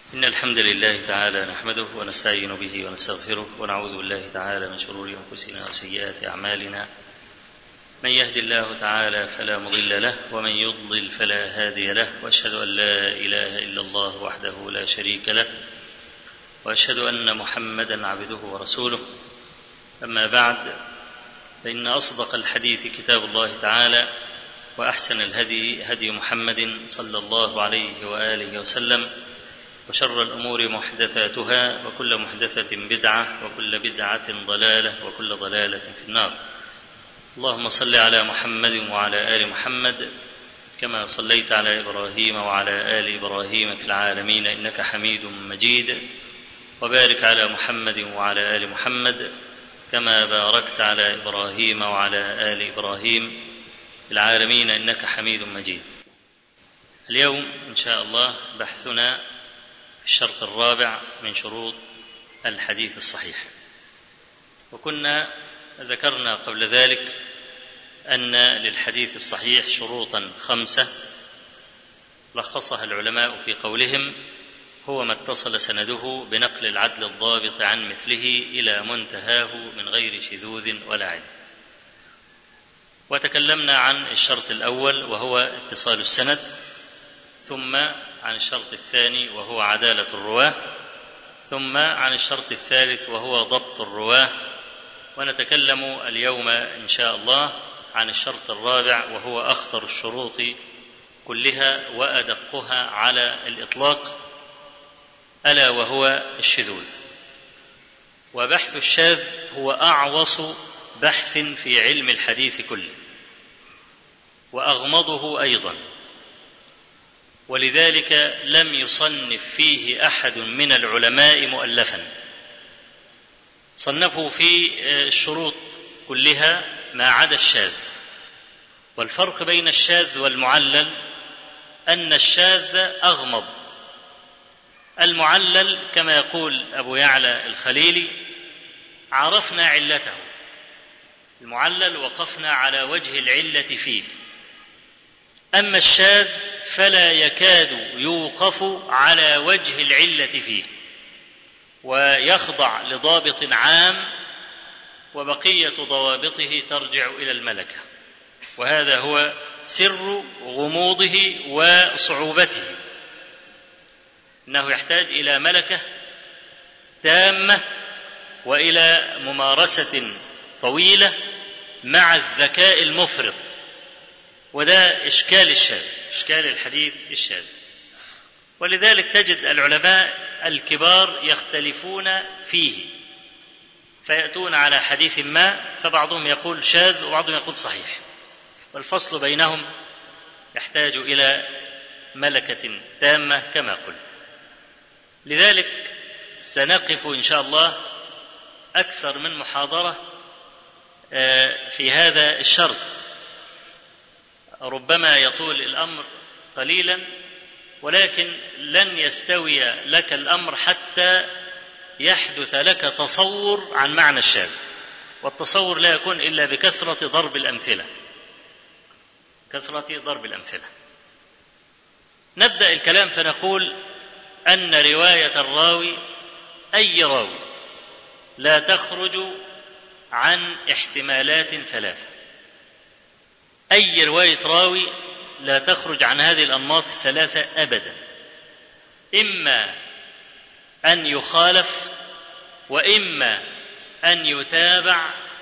إن الحمد لله تعالى نحمده ونستعين به ونستغفره ونعوذ بالله تعالى من شرور أنفسنا وسيئات أعمالنا من يهد الله تعالى فلا مضل له ومن يضلل فلا هادي له وأشهد أن لا إله إلا الله وحده لا شريك له وأشهد أن محمدا عبده ورسوله أما بعد فإن أصدق الحديث كتاب الله تعالى وأحسن الهدي هدي محمد صلى الله عليه وآله وسلم وشر الأمور محدثاتها وكل محدثة بدعة وكل بدعة ضلالة وكل ضلالة في النار اللهم صل على محمد وعلى آل محمد كما صليت على إبراهيم وعلى آل إبراهيم في العالمين إنك حميد مجيد وبارك على محمد وعلى آل محمد كما باركت على إبراهيم وعلى آل إبراهيم في العالمين إنك حميد مجيد اليوم إن شاء الله بحثنا في الشرط الرابع من شروط الحديث الصحيح وكنا ذكرنا قبل ذلك أن للحديث الصحيح شروطا خمسة لخصها العلماء في قولهم هو ما اتصل سنده بنقل العدل الضابط عن مثله إلى منتهاه من غير شذوذ ولا علم وتكلمنا عن الشرط الأول وهو اتصال السند ثم عن الشرط الثاني وهو عدالة الرواة ثم عن الشرط الثالث وهو ضبط الرواة ونتكلم اليوم إن شاء الله عن الشرط الرابع وهو أخطر الشروط كلها وأدقها على الإطلاق ألا وهو الشذوذ وبحث الشاذ هو أعوص بحث في علم الحديث كله وأغمضه أيضا ولذلك لم يصنف فيه أحد من العلماء مؤلفا صنفوا في الشروط كلها ما عدا الشاذ والفرق بين الشاذ والمعلل أن الشاذ أغمض المعلل كما يقول أبو يعلى الخليلي عرفنا علته المعلل وقفنا على وجه العلة فيه أما الشاذ فلا يكاد يوقف على وجه العلة فيه ويخضع لضابط عام وبقية ضوابطه ترجع إلى الملكة وهذا هو سر غموضه وصعوبته انه يحتاج الى ملكه تامه والى ممارسه طويله مع الذكاء المفرط وده اشكال الشاذ اشكال الحديث الشاذ ولذلك تجد العلماء الكبار يختلفون فيه فياتون على حديث ما فبعضهم يقول شاذ وبعضهم يقول صحيح والفصل بينهم يحتاج الى ملكه تامه كما قلت لذلك سنقف ان شاء الله اكثر من محاضره في هذا الشرط ربما يطول الامر قليلا ولكن لن يستوي لك الامر حتى يحدث لك تصور عن معنى الشاذ والتصور لا يكون الا بكثره ضرب الامثله كثره ضرب الامثله نبدا الكلام فنقول أن رواية الراوي أي راوي لا تخرج عن احتمالات ثلاثة أي رواية راوي لا تخرج عن هذه الأنماط الثلاثة أبدا إما أن يخالف وإما أن يتابع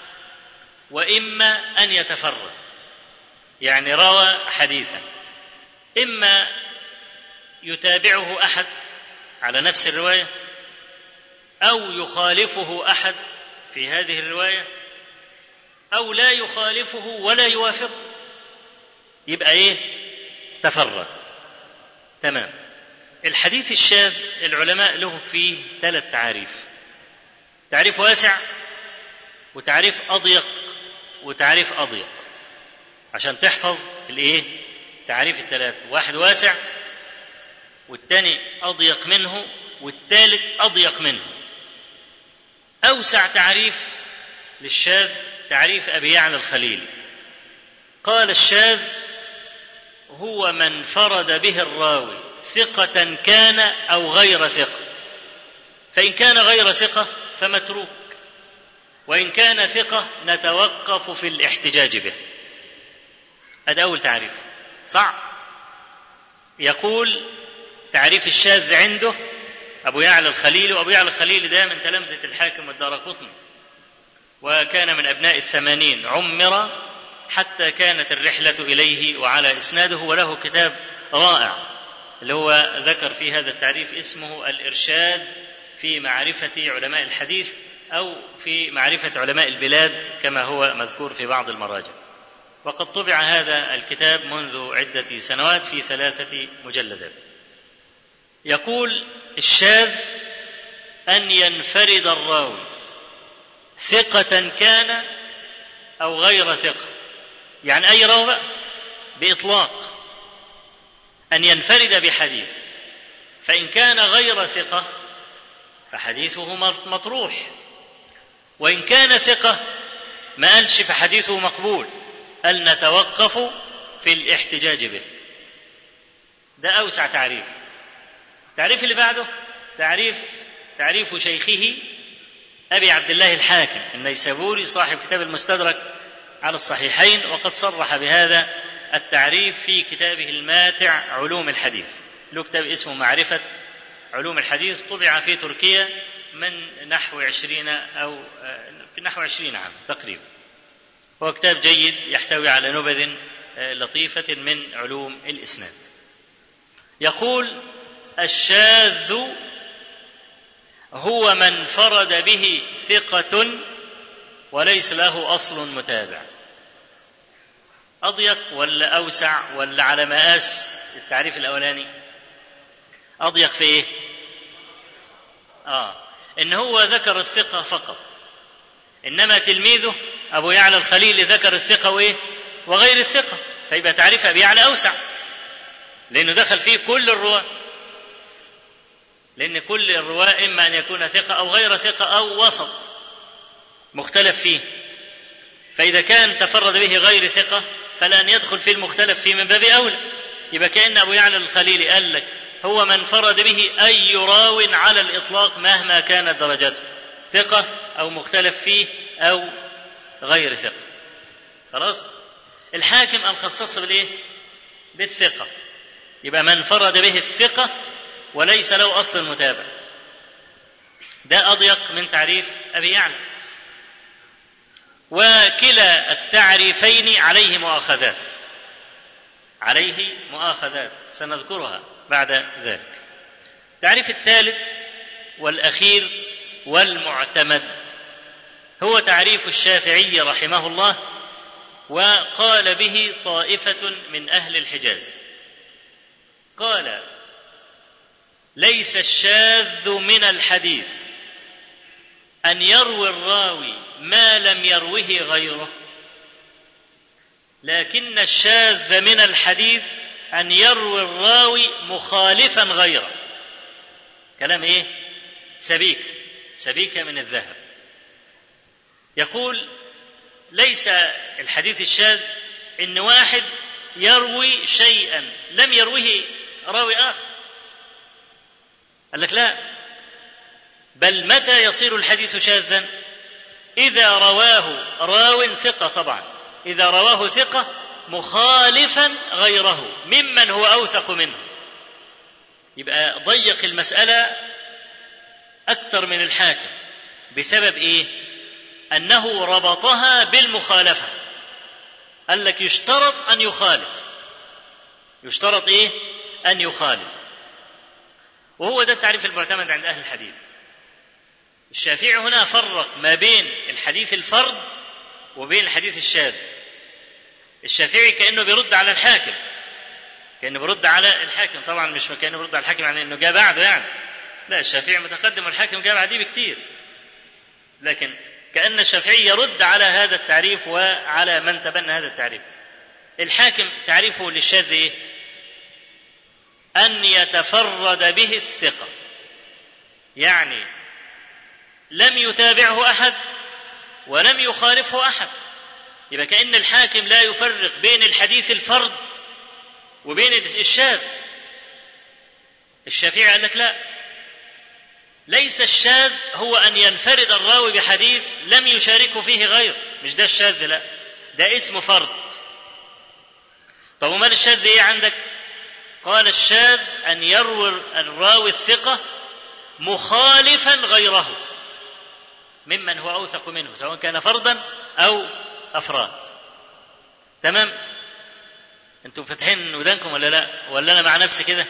وإما أن يتفرد يعني روى حديثا إما يتابعه أحد على نفس الرواية أو يخالفه أحد في هذه الرواية أو لا يخالفه ولا يوافقه يبقى إيه؟ تفرد تمام الحديث الشاذ العلماء له فيه ثلاث تعاريف تعريف واسع وتعريف أضيق وتعريف أضيق عشان تحفظ الإيه؟ تعريف الثلاث واحد واسع والثاني أضيق منه والثالث أضيق منه أوسع تعريف للشاذ تعريف أبي يعلى الخليلي قال الشاذ هو من فرد به الراوي ثقة كان أو غير ثقة فإن كان غير ثقة فمتروك وإن كان ثقة نتوقف في الاحتجاج به هذا أول تعريف صح يقول تعريف الشاذ عنده أبو يعلى الخليل وأبو يعلى الخليل ده من تلامذة الحاكم والدار قطن وكان من أبناء الثمانين عمر حتى كانت الرحلة إليه وعلى إسناده وله كتاب رائع اللي هو ذكر في هذا التعريف اسمه الإرشاد في معرفة علماء الحديث أو في معرفة علماء البلاد كما هو مذكور في بعض المراجع وقد طبع هذا الكتاب منذ عدة سنوات في ثلاثة مجلدات يقول الشاذ أن ينفرد الراوي ثقة كان أو غير ثقة يعني أي راوي بإطلاق أن ينفرد بحديث فإن كان غير ثقة فحديثه مطروح وإن كان ثقة ما قالش فحديثه مقبول قال نتوقف في الاحتجاج به ده أوسع تعريف التعريف اللي بعده تعريف تعريف شيخه أبي عبد الله الحاكم النيسابوري صاحب كتاب المستدرك على الصحيحين وقد صرح بهذا التعريف في كتابه الماتع علوم الحديث له كتاب اسمه معرفة علوم الحديث طبع في تركيا من نحو عشرين أو في نحو عشرين عام تقريبا هو كتاب جيد يحتوي على نبذ لطيفة من علوم الإسناد يقول الشاذ هو من فرد به ثقة وليس له أصل متابع أضيق ولا أوسع ولا على مقاس التعريف الأولاني أضيق في إيه؟ آه إن هو ذكر الثقة فقط إنما تلميذه أبو يعلى الخليل ذكر الثقة وإيه؟ وغير الثقة فيبقى تعريف أبي يعلى أوسع لأنه دخل فيه كل الرواة لأن كل الرواة إما أن يكون ثقة أو غير ثقة أو وسط مختلف فيه فإذا كان تفرد به غير ثقة فلأن يدخل في المختلف فيه من باب أولى يبقى كأن أبو يعلى الخليل قال لك هو من فرد به أي راو على الإطلاق مهما كانت درجته ثقة أو مختلف فيه أو غير ثقة خلاص الحاكم أن خصص بالإيه بالثقة يبقى من فرد به الثقة وليس له أصل متابع ده أضيق من تعريف أبي يعلى وكلا التعريفين عليه مؤاخذات عليه مؤاخذات سنذكرها بعد ذلك التعريف الثالث والأخير والمعتمد هو تعريف الشافعي رحمه الله وقال به طائفة من أهل الحجاز قال ليس الشاذ من الحديث أن يروي الراوي ما لم يروه غيره لكن الشاذ من الحديث أن يروي الراوي مخالفا غيره كلام إيه سبيك سبيكة من الذهب يقول ليس الحديث الشاذ إن واحد يروي شيئا لم يروه راوي آخر قال لك لا بل متى يصير الحديث شاذا إذا رواه راو ثقة طبعا إذا رواه ثقة مخالفا غيره ممن هو أوثق منه يبقى ضيق المسألة أكثر من الحاكم بسبب إيه؟ أنه ربطها بالمخالفة قال لك يشترط أن يخالف يشترط إيه؟ أن يخالف وهو ده التعريف المعتمد عند أهل الحديث الشافعي هنا فرق ما بين الحديث الفرد وبين الحديث الشاذ الشافعي كأنه بيرد على الحاكم كأنه بيرد على الحاكم طبعا مش كأنه بيرد على الحاكم يعني أنه جاء بعده يعني لا الشافعي متقدم والحاكم جاء بعديه بكتير لكن كأن الشافعي يرد على هذا التعريف وعلى من تبنى هذا التعريف الحاكم تعريفه للشاذ إيه؟ أن يتفرد به الثقة يعني لم يتابعه أحد ولم يخالفه أحد يبقى كأن الحاكم لا يفرق بين الحديث الفرد وبين الشاذ الشافعي قال لك لا ليس الشاذ هو أن ينفرد الراوي بحديث لم يشاركه فيه غيره مش ده الشاذ لا ده اسم فرد طب ومال الشاذ ايه عندك قال الشاذ أن يروي الراوي الثقة مخالفا غيره ممن هو أوثق منه سواء كان فردا أو أفراد تمام انتوا فاتحين ودانكم ولا لا ولا انا مع نفسي كده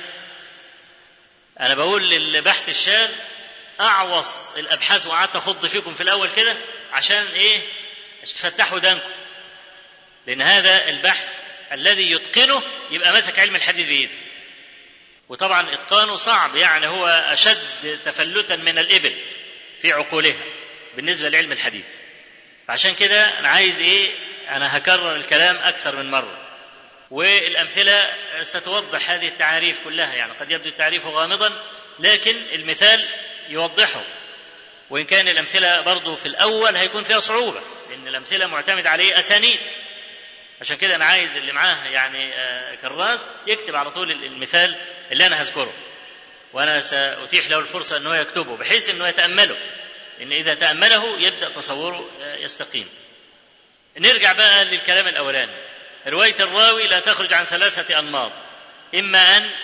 انا بقول للبحث الشاذ اعوص الابحاث وقعدت اخض فيكم في الاول كده عشان ايه عشان تفتحوا ودانكم لان هذا البحث الذي يتقنه يبقى ماسك علم الحديث بايده وطبعا اتقانه صعب يعني هو اشد تفلتا من الابل في عقولها بالنسبه لعلم الحديث فعشان كده انا عايز ايه انا هكرر الكلام اكثر من مره والامثله ستوضح هذه التعاريف كلها يعني قد يبدو التعريف غامضا لكن المثال يوضحه وان كان الامثله برضه في الاول هيكون فيها صعوبه لان الامثله معتمد عليه اسانيد عشان كده انا عايز اللي معاه يعني كراس يكتب على طول المثال اللي انا هذكره وانا ساتيح له الفرصه ان هو يكتبه بحيث انه يتامله ان اذا تامله يبدا تصوره يستقيم نرجع بقى للكلام الاولاني روايه الراوي لا تخرج عن ثلاثه انماط اما ان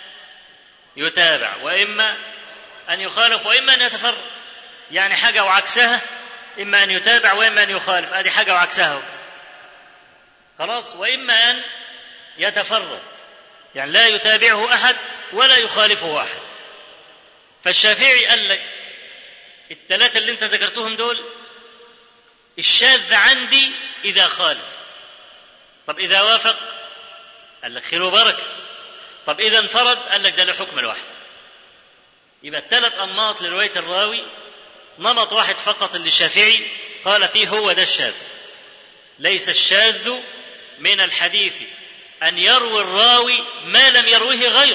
يتابع واما ان يخالف واما ان يتفرد يعني حاجه وعكسها اما ان يتابع واما ان يخالف ادي حاجه وعكسها خلاص واما ان يتفرد يعني لا يتابعه احد ولا يخالفه احد فالشافعي قال لك الثلاثه اللي انت ذكرتهم دول الشاذ عندي اذا خالف طب اذا وافق قال لك خير وبركه طب اذا انفرد قال لك ده له حكم لوحده يبقى الثلاث انماط لروايه الراوي نمط واحد فقط اللي الشافعي قال فيه هو ده الشاذ ليس الشاذ من الحديث أن يروي الراوي ما لم يروه غيره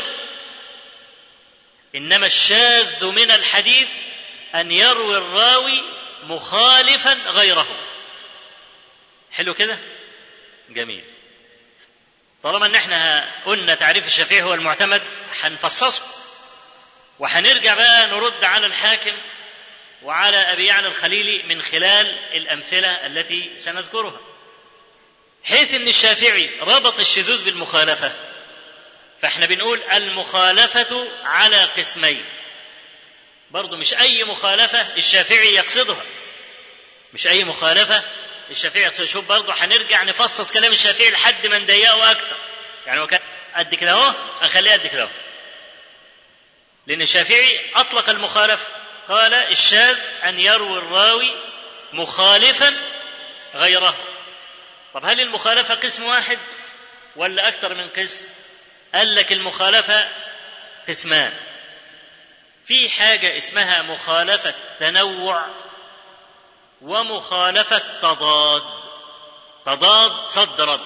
إنما الشاذ من الحديث أن يروي الراوي مخالفا غيره حلو كده جميل طالما ان احنا قلنا تعريف الشافعي هو المعتمد هنفصصه وهنرجع بقى نرد على الحاكم وعلى ابي يعلى الخليلي من خلال الامثله التي سنذكرها حيث ان الشافعي ربط الشذوذ بالمخالفه فاحنا بنقول المخالفه على قسمين برضه مش اي مخالفه الشافعي يقصدها مش اي مخالفه الشافعي يقصدها شوف برضه هنرجع نفصص كلام الشافعي لحد ما نضيقه اكتر يعني هو كان قد كده اهو هنخليه قد كده اهو لان الشافعي اطلق المخالفه قال الشاذ ان يروي الراوي مخالفا غيره طب هل المخالفة قسم واحد ولا أكثر من قسم؟ قال لك المخالفة قسمان. في حاجة اسمها مخالفة تنوع ومخالفة تضاد. تضاد صد رد.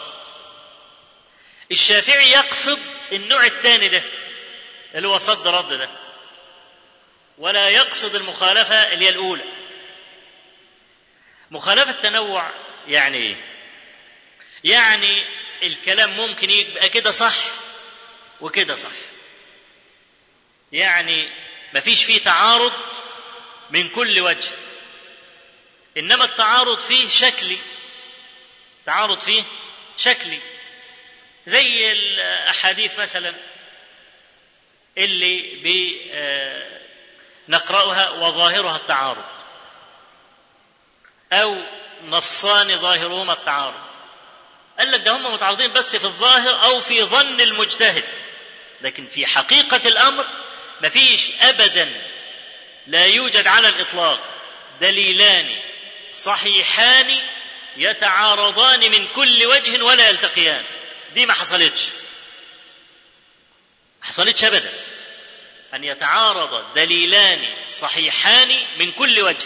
الشافعي يقصد النوع الثاني ده اللي هو صد رد ده. ولا يقصد المخالفة اللي هي الأولى. مخالفة تنوع يعني إيه؟ يعني الكلام ممكن يبقى كده صح وكده صح يعني مفيش فيه تعارض من كل وجه انما التعارض فيه شكلي تعارض فيه شكلي زي الاحاديث مثلا اللي نقراها وظاهرها التعارض او نصان ظاهرهما التعارض قال لك ده هم متعارضين بس في الظاهر او في ظن المجتهد لكن في حقيقة الامر مفيش ابدا لا يوجد على الاطلاق دليلان صحيحان يتعارضان من كل وجه ولا يلتقيان دي ما حصلتش ما حصلتش ابدا ان يتعارض دليلان صحيحان من كل وجه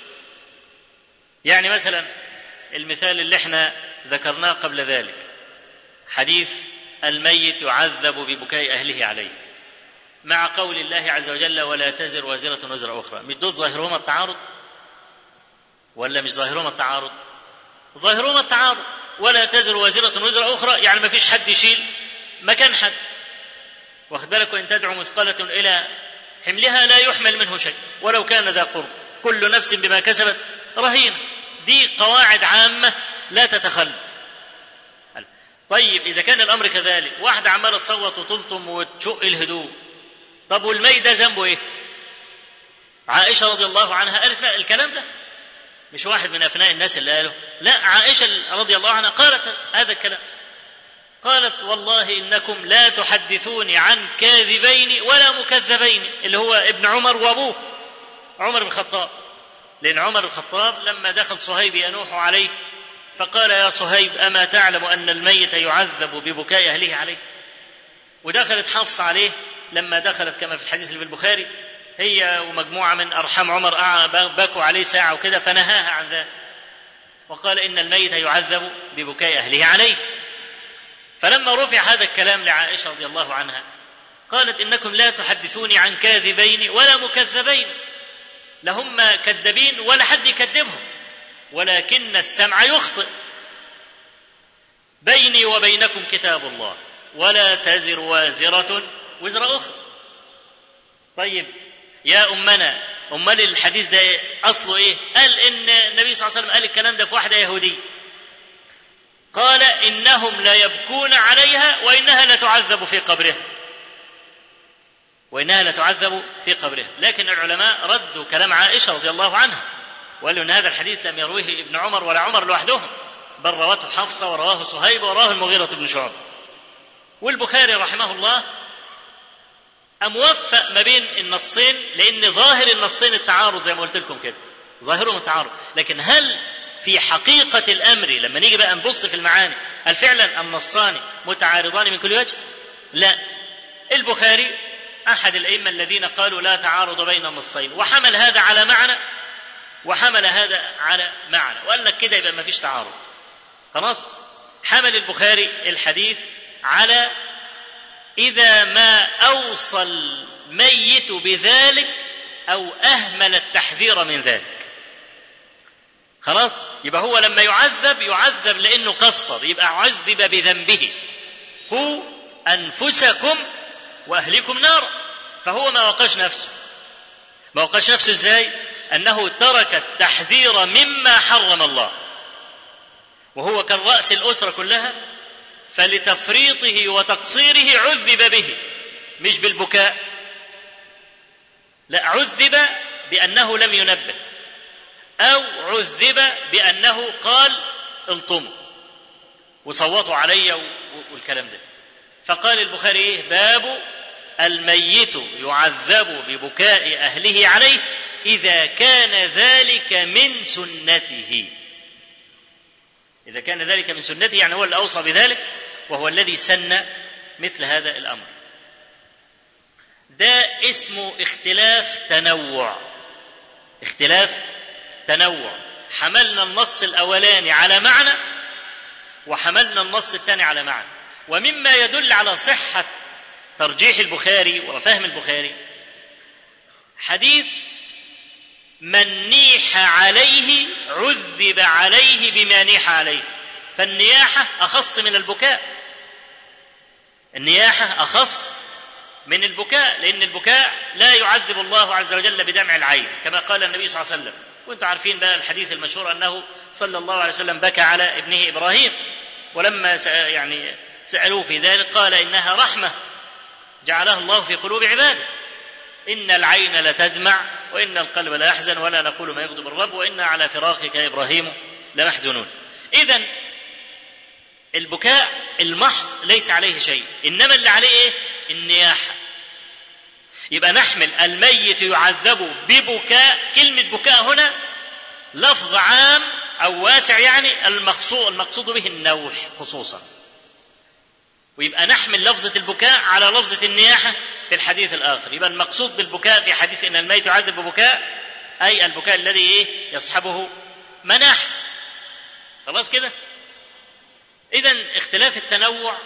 يعني مثلا المثال اللي احنا ذكرناه قبل ذلك حديث الميت يعذب ببكاء اهله عليه مع قول الله عز وجل ولا تزر وازرة وزر أخرى مش دول ظاهرهما التعارض ولا مش ظاهرهما التعارض ظاهرهما التعارض ولا تزر وازرة وزر أخرى يعني ما فيش حد يشيل مكان حد واخد بالك وإن تدعو مثقلة إلى حملها لا يحمل منه شيء ولو كان ذا قرب كل نفس بما كسبت رهينة دي قواعد عامة لا تتخلف طيب إذا كان الأمر كذلك واحدة عمالة تصوت وتلطم وتشق الهدوء طب والمي ده ذنبه إيه؟ عائشة رضي الله عنها قالت لا الكلام ده مش واحد من أفناء الناس اللي قاله لا عائشة رضي الله عنها قالت هذا الكلام قالت والله إنكم لا تحدثوني عن كاذبين ولا مكذبين اللي هو ابن عمر وأبوه عمر بن الخطاب لأن عمر بن الخطاب لما دخل صهيب ينوح عليه فقال يا صهيب أما تعلم أن الميت يعذب ببكاء أهله عليه ودخلت حفصة عليه لما دخلت كما في الحديث اللي في البخاري هي ومجموعة من أرحام عمر بكوا عليه ساعة وكده فنهاها عن ذلك وقال إن الميت يعذب ببكاء أهله عليه فلما رفع هذا الكلام لعائشة رضي الله عنها قالت إنكم لا تحدثوني عن كاذبين ولا مكذبين لهم كذابين ولا حد يكذبهم ولكن السمع يخطئ بيني وبينكم كتاب الله ولا تزر وازرة وزر أخرى طيب يا أمنا أمال الحديث ده أصله إيه قال إن النبي صلى الله عليه وسلم قال الكلام ده في واحدة يهودية قال إنهم لا يبكون عليها وإنها لتعذب في قبرها وإنها لتعذب في قبرها لكن العلماء ردوا كلام عائشة رضي الله عنها وقالوا ان هذا الحديث لم يرويه ابن عمر ولا عمر لوحدهم بل روته حفصه ورواه صهيب وراه المغيرة بن شعبة والبخاري رحمه الله أم وفق ما بين النصين لأن ظاهر النصين التعارض زي ما قلت لكم كده ظاهرهم التعارض لكن هل في حقيقة الأمر لما نيجي بقى نبص في المعاني هل فعلا النصان متعارضان من كل وجه؟ لا البخاري أحد الأئمة الذين قالوا لا تعارض بين النصين وحمل هذا على معنى وحمل هذا على معنى وقال لك كده يبقى ما فيش تعارض خلاص حمل البخاري الحديث على إذا ما أوصى الميت بذلك أو أهمل التحذير من ذلك خلاص يبقى هو لما يعذب يعذب لأنه قصر يبقى عذب بذنبه هو أنفسكم وأهلكم نارا فهو ما وقاش نفسه ما وقاش نفسه ازاي أنه ترك التحذير مما حرم الله وهو كان رأس الأسرة كلها فلتفريطه وتقصيره عذب به مش بالبكاء لا عذب بأنه لم ينبه أو عذب بأنه قال الطموا وصوتوا علي والكلام ده فقال البخاري إيه باب الميت يعذب ببكاء أهله عليه إذا كان ذلك من سنته إذا كان ذلك من سنته يعني هو اللي أوصى بذلك وهو الذي سن مثل هذا الأمر ده اسمه اختلاف تنوع اختلاف تنوع حملنا النص الأولاني على معنى وحملنا النص الثاني على معنى ومما يدل على صحة ترجيح البخاري وفهم البخاري حديث من نيح عليه عذب عليه بما نيح عليه فالنياحة أخص من البكاء النياحة أخص من البكاء لأن البكاء لا يعذب الله عز وجل بدمع العين كما قال النبي صلى الله عليه وسلم وانتم عارفين بقى الحديث المشهور أنه صلى الله عليه وسلم بكى على ابنه إبراهيم ولما يعني سألوه في ذلك قال إنها رحمة جعلها الله في قلوب عباده إن العين لتدمع وإن القلب لا يحزن ولا نقول ما يغضب الرب وإنا على فراقك يا إبراهيم لمحزونون إذا البكاء المحض ليس عليه شيء إنما اللي عليه إيه؟ النياحة يبقى نحمل الميت يعذب ببكاء كلمة بكاء هنا لفظ عام أو واسع يعني المقصود المقصود به النوح خصوصا ويبقى نحمل لفظة البكاء على لفظة النياحة في الحديث الآخر يبقى المقصود بالبكاء في حديث إن الميت يعذب ببكاء أي البكاء الذي إيه يصحبه مناح خلاص كده إذا اختلاف التنوع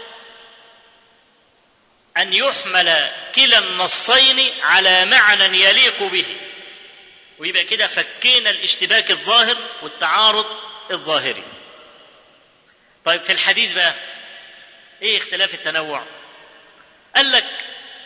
أن يحمل كلا النصين على معنى يليق به ويبقى كده فكينا الاشتباك الظاهر والتعارض الظاهري طيب في الحديث بقى ايه اختلاف التنوع قال لك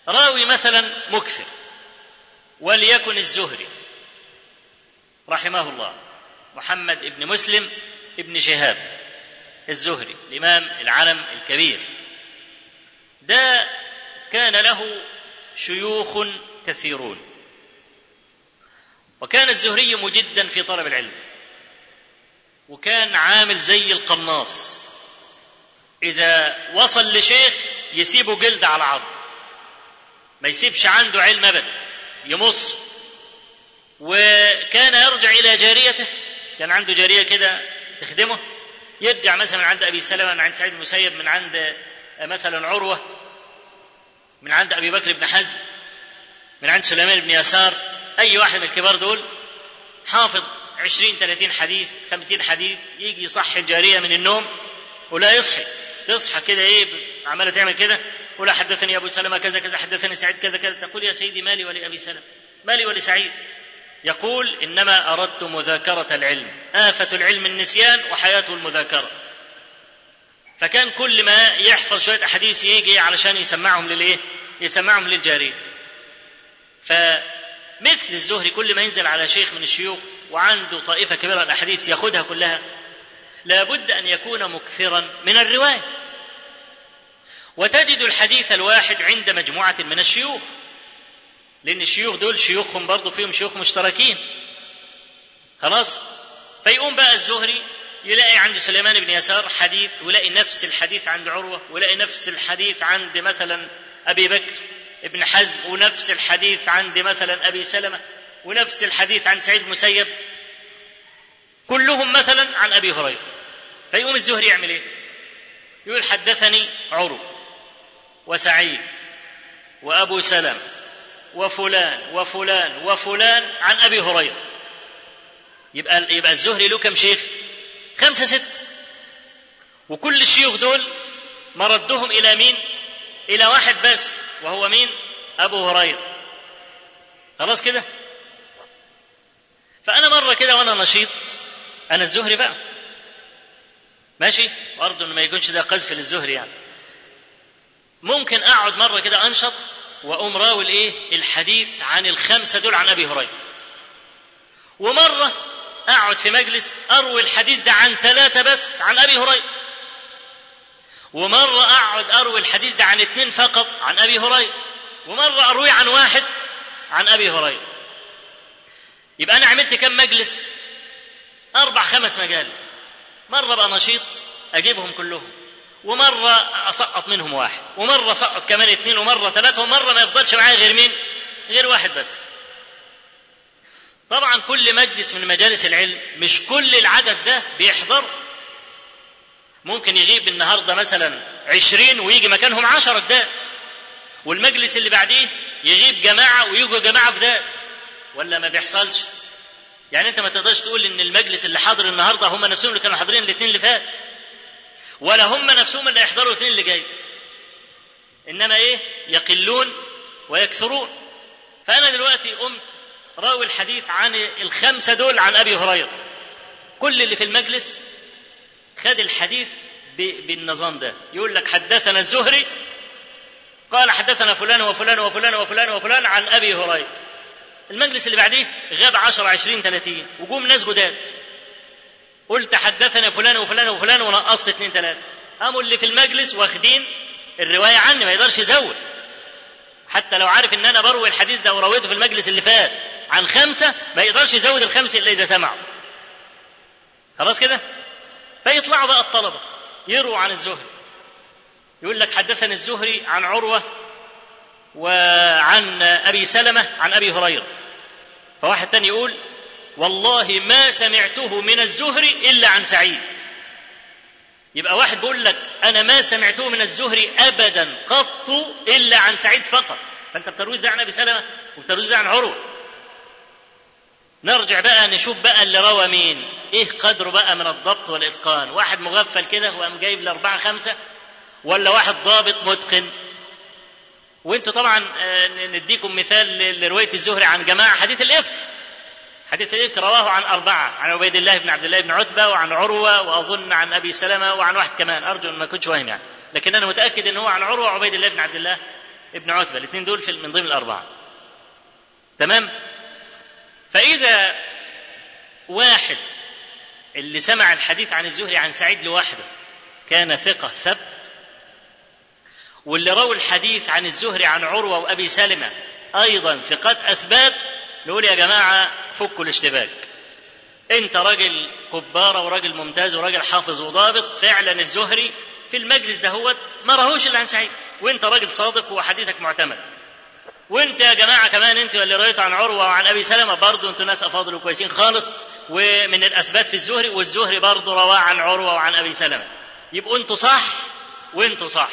راوي مثلا مكثر وليكن الزهري رحمه الله محمد بن مسلم ابن شهاب الزهري الإمام العلم الكبير ده كان له شيوخ كثيرون وكان الزهري مجدا في طلب العلم وكان عامل زي القناص إذا وصل لشيخ يسيبه جلد على عظم ما يسيبش عنده علم أبدا يمص وكان يرجع إلى جاريته كان عنده جارية كده تخدمه يرجع مثلا من عند أبي سلمة من عند سعيد المسيب من عند مثلا عروة من عند أبي بكر بن حزم من عند سليمان بن يسار أي واحد من الكبار دول حافظ عشرين ثلاثين حديث خمسين حديث يجي يصحي الجارية من النوم ولا يصحي تصحى كده ايه عماله تعمل كده ولا حدثني ابو سلمه كذا كذا حدثني سعيد كذا كذا تقول يا سيدي مالي ولابي سلمه مالي ولسعيد يقول انما اردت مذاكره العلم افه العلم النسيان وحياته المذاكره فكان كل ما يحفظ شويه احاديث يجي علشان يسمعهم للايه يسمعهم للجاريه فمثل الزهري كل ما ينزل على شيخ من الشيوخ وعنده طائفه كبيره من الاحاديث ياخذها كلها لابد ان يكون مكثرا من الروايه وتجد الحديث الواحد عند مجموعه من الشيوخ لان الشيوخ دول شيوخهم برضه فيهم شيوخ مشتركين خلاص فيقوم بقى الزهري يلاقي عند سليمان بن يسار حديث ويلاقي نفس الحديث عند عروه ويلاقي نفس الحديث عند مثلا ابي بكر ابن حزم ونفس الحديث عند مثلا ابي سلمه ونفس الحديث عن سعيد المسيب كلهم مثلا عن ابي هريره فيقوم الزهري يعمل ايه يقول حدثني عروه وسعيد وابو سلمه وفلان وفلان وفلان عن ابي هريره يبقى يبقى الزهري له كم شيخ؟ خمسه سته وكل الشيوخ دول مردهم الى مين؟ الى واحد بس وهو مين؟ ابو هريره خلاص كده؟ فانا مره كده وانا نشيط انا الزهري بقى ماشي برضه ما يكونش ده قذف للزهري يعني ممكن اقعد مره كده انشط واقوم راوي الايه الحديث عن الخمسه دول عن ابي هريره ومره اقعد في مجلس اروي الحديث ده عن ثلاثه بس عن ابي هريره ومره اقعد اروي الحديث ده عن اثنين فقط عن ابي هريره ومره ارويه عن واحد عن ابي هريره يبقى انا عملت كم مجلس اربع خمس مجالس مره ابقى نشيط اجيبهم كلهم ومرة أسقط منهم واحد ومرة أسقط كمان اثنين ومرة ثلاثة ومرة ما يفضلش معايا غير مين؟ غير واحد بس. طبعا كل مجلس من مجالس العلم مش كل العدد ده بيحضر ممكن يغيب النهارده مثلا عشرين ويجي مكانهم عشرة جداد والمجلس اللي بعديه يغيب جماعة ويجوا جماعة جداد ولا ما بيحصلش يعني انت ما تقدرش تقول ان المجلس اللي حاضر النهارده هم نفسهم اللي كانوا حاضرين الاثنين اللي فات ولا هم نفسهم اللي يحضروا الاثنين اللي جاي انما ايه يقلون ويكثرون فانا دلوقتي قمت راوي الحديث عن الخمسه دول عن ابي هريره كل اللي في المجلس خد الحديث بالنظام ده يقول لك حدثنا الزهري قال حدثنا فلان وفلان وفلان وفلان وفلان عن ابي هريره المجلس اللي بعديه غاب 10 20 30 وجوم ناس جداد قلت حدثنا فلان وفلان وفلان ونقصت اثنين ثلاثة قاموا اللي في المجلس واخدين الرواية عني ما يقدرش يزود حتى لو عارف ان انا بروي الحديث ده ورويته في المجلس اللي فات عن خمسة ما يقدرش يزود الخمسة الا اذا سمعوا خلاص كده فيطلعوا بقى الطلبة يرووا عن الزهري يقول لك حدثني الزهري عن عروة وعن أبي سلمة عن أبي هريرة فواحد تاني يقول والله ما سمعته من الزهري إلا عن سعيد يبقى واحد بيقول لك أنا ما سمعته من الزهري أبدا قط إلا عن سعيد فقط فأنت بتروي زي عن أبي سلمة وبتروي زي عن عروة نرجع بقى نشوف بقى اللي روى مين ايه قدره بقى من الضبط والاتقان واحد مغفل كده وقام جايب الاربعه خمسه ولا واحد ضابط متقن وانتوا طبعا نديكم مثال لروايه الزهري عن جماعه حديث الافك حديث الإفك رواه عن أربعة عن عبيد الله بن عبد الله بن عتبة وعن عروة وأظن عن أبي سلمة وعن واحد كمان أرجو أن ما كنتش واهم يعني لكن أنا متأكد أنه هو عن عروة وعبيد الله بن عبد الله ابن عتبة الاثنين دول في من ضمن الأربعة تمام فإذا واحد اللي سمع الحديث عن الزهري عن سعيد لوحده كان ثقة ثبت واللي رووا الحديث عن الزهري عن عروة وأبي سلمة أيضا ثقات أثبات نقول يا جماعة فكوا الاشتباك أنت راجل كبارة وراجل ممتاز وراجل حافظ وضابط فعلا الزهري في المجلس ده هو ما راهوش إلا عن سعيد وأنت راجل صادق وحديثك معتمد وانت يا جماعه كمان انتوا اللي رويتوا عن عروه وعن ابي سلمه برضه انتوا ناس افاضل وكويسين خالص ومن الاثبات في الزهري والزهري برضه رواه عن عروه وعن ابي سلمه يبقوا انتوا صح وانتوا صح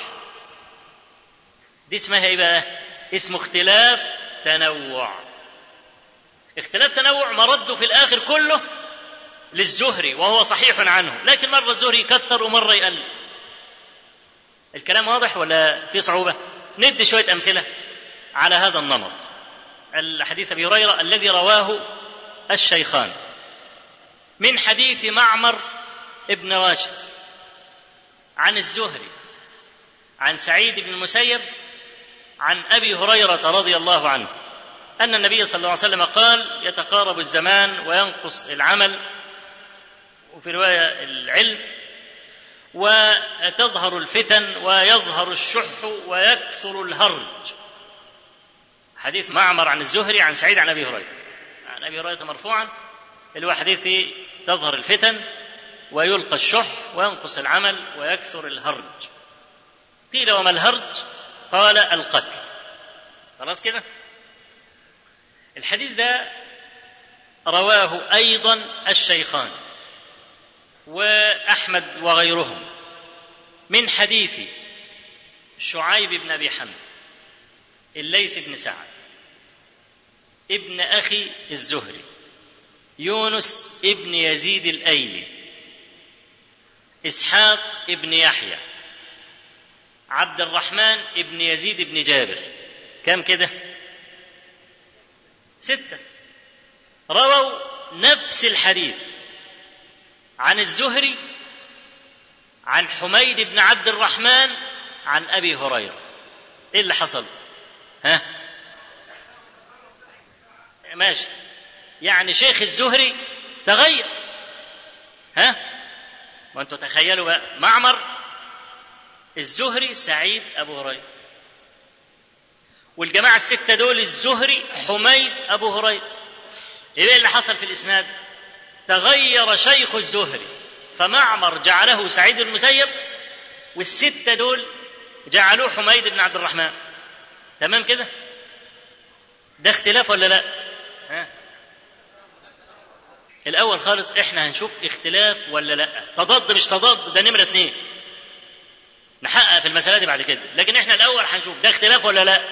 دي اسمها ايه بقى اسمه اختلاف تنوع اختلاف تنوع مرده في الاخر كله للزهري وهو صحيح عنه لكن مره الزهري يكتر ومره يقلل الكلام واضح ولا في صعوبه ندي شويه امثله على هذا النمط الحديث ابي هريره الذي رواه الشيخان من حديث معمر ابن راشد عن الزهري عن سعيد بن المسيب عن ابي هريره رضي الله عنه ان النبي صلى الله عليه وسلم قال يتقارب الزمان وينقص العمل وفي روايه العلم وتظهر الفتن ويظهر الشح ويكثر الهرج حديث معمر عن الزهري عن سعيد عن ابي هريره عن ابي هريره مرفوعا اللي هو حديث فيه تظهر الفتن ويلقى الشح وينقص العمل ويكثر الهرج قيل وما الهرج قال القتل خلاص كده الحديث ده رواه ايضا الشيخان واحمد وغيرهم من حديث شعيب بن ابي حمزه الليث بن سعد ابن اخي الزهري يونس ابن يزيد الايلي اسحاق ابن يحيى عبد الرحمن ابن يزيد بن جابر كم كده سته رووا نفس الحديث عن الزهري عن حميد بن عبد الرحمن عن ابي هريره ايه اللي حصل ها ماشي يعني شيخ الزهري تغير ها وانتوا تخيلوا بقى معمر الزهري سعيد ابو هريره والجماعه السته دول الزهري حميد ابو هريره ايه اللي حصل في الاسناد تغير شيخ الزهري فمعمر جعله سعيد المسيب والستة دول جعلوه حميد بن عبد الرحمن تمام كده ده اختلاف ولا لا ها؟ الأول خالص احنا هنشوف اختلاف ولا لا تضاد مش تضاد ده نمرة اتنين نحقق في المسألة دي بعد كده لكن احنا الأول هنشوف ده اختلاف ولا لا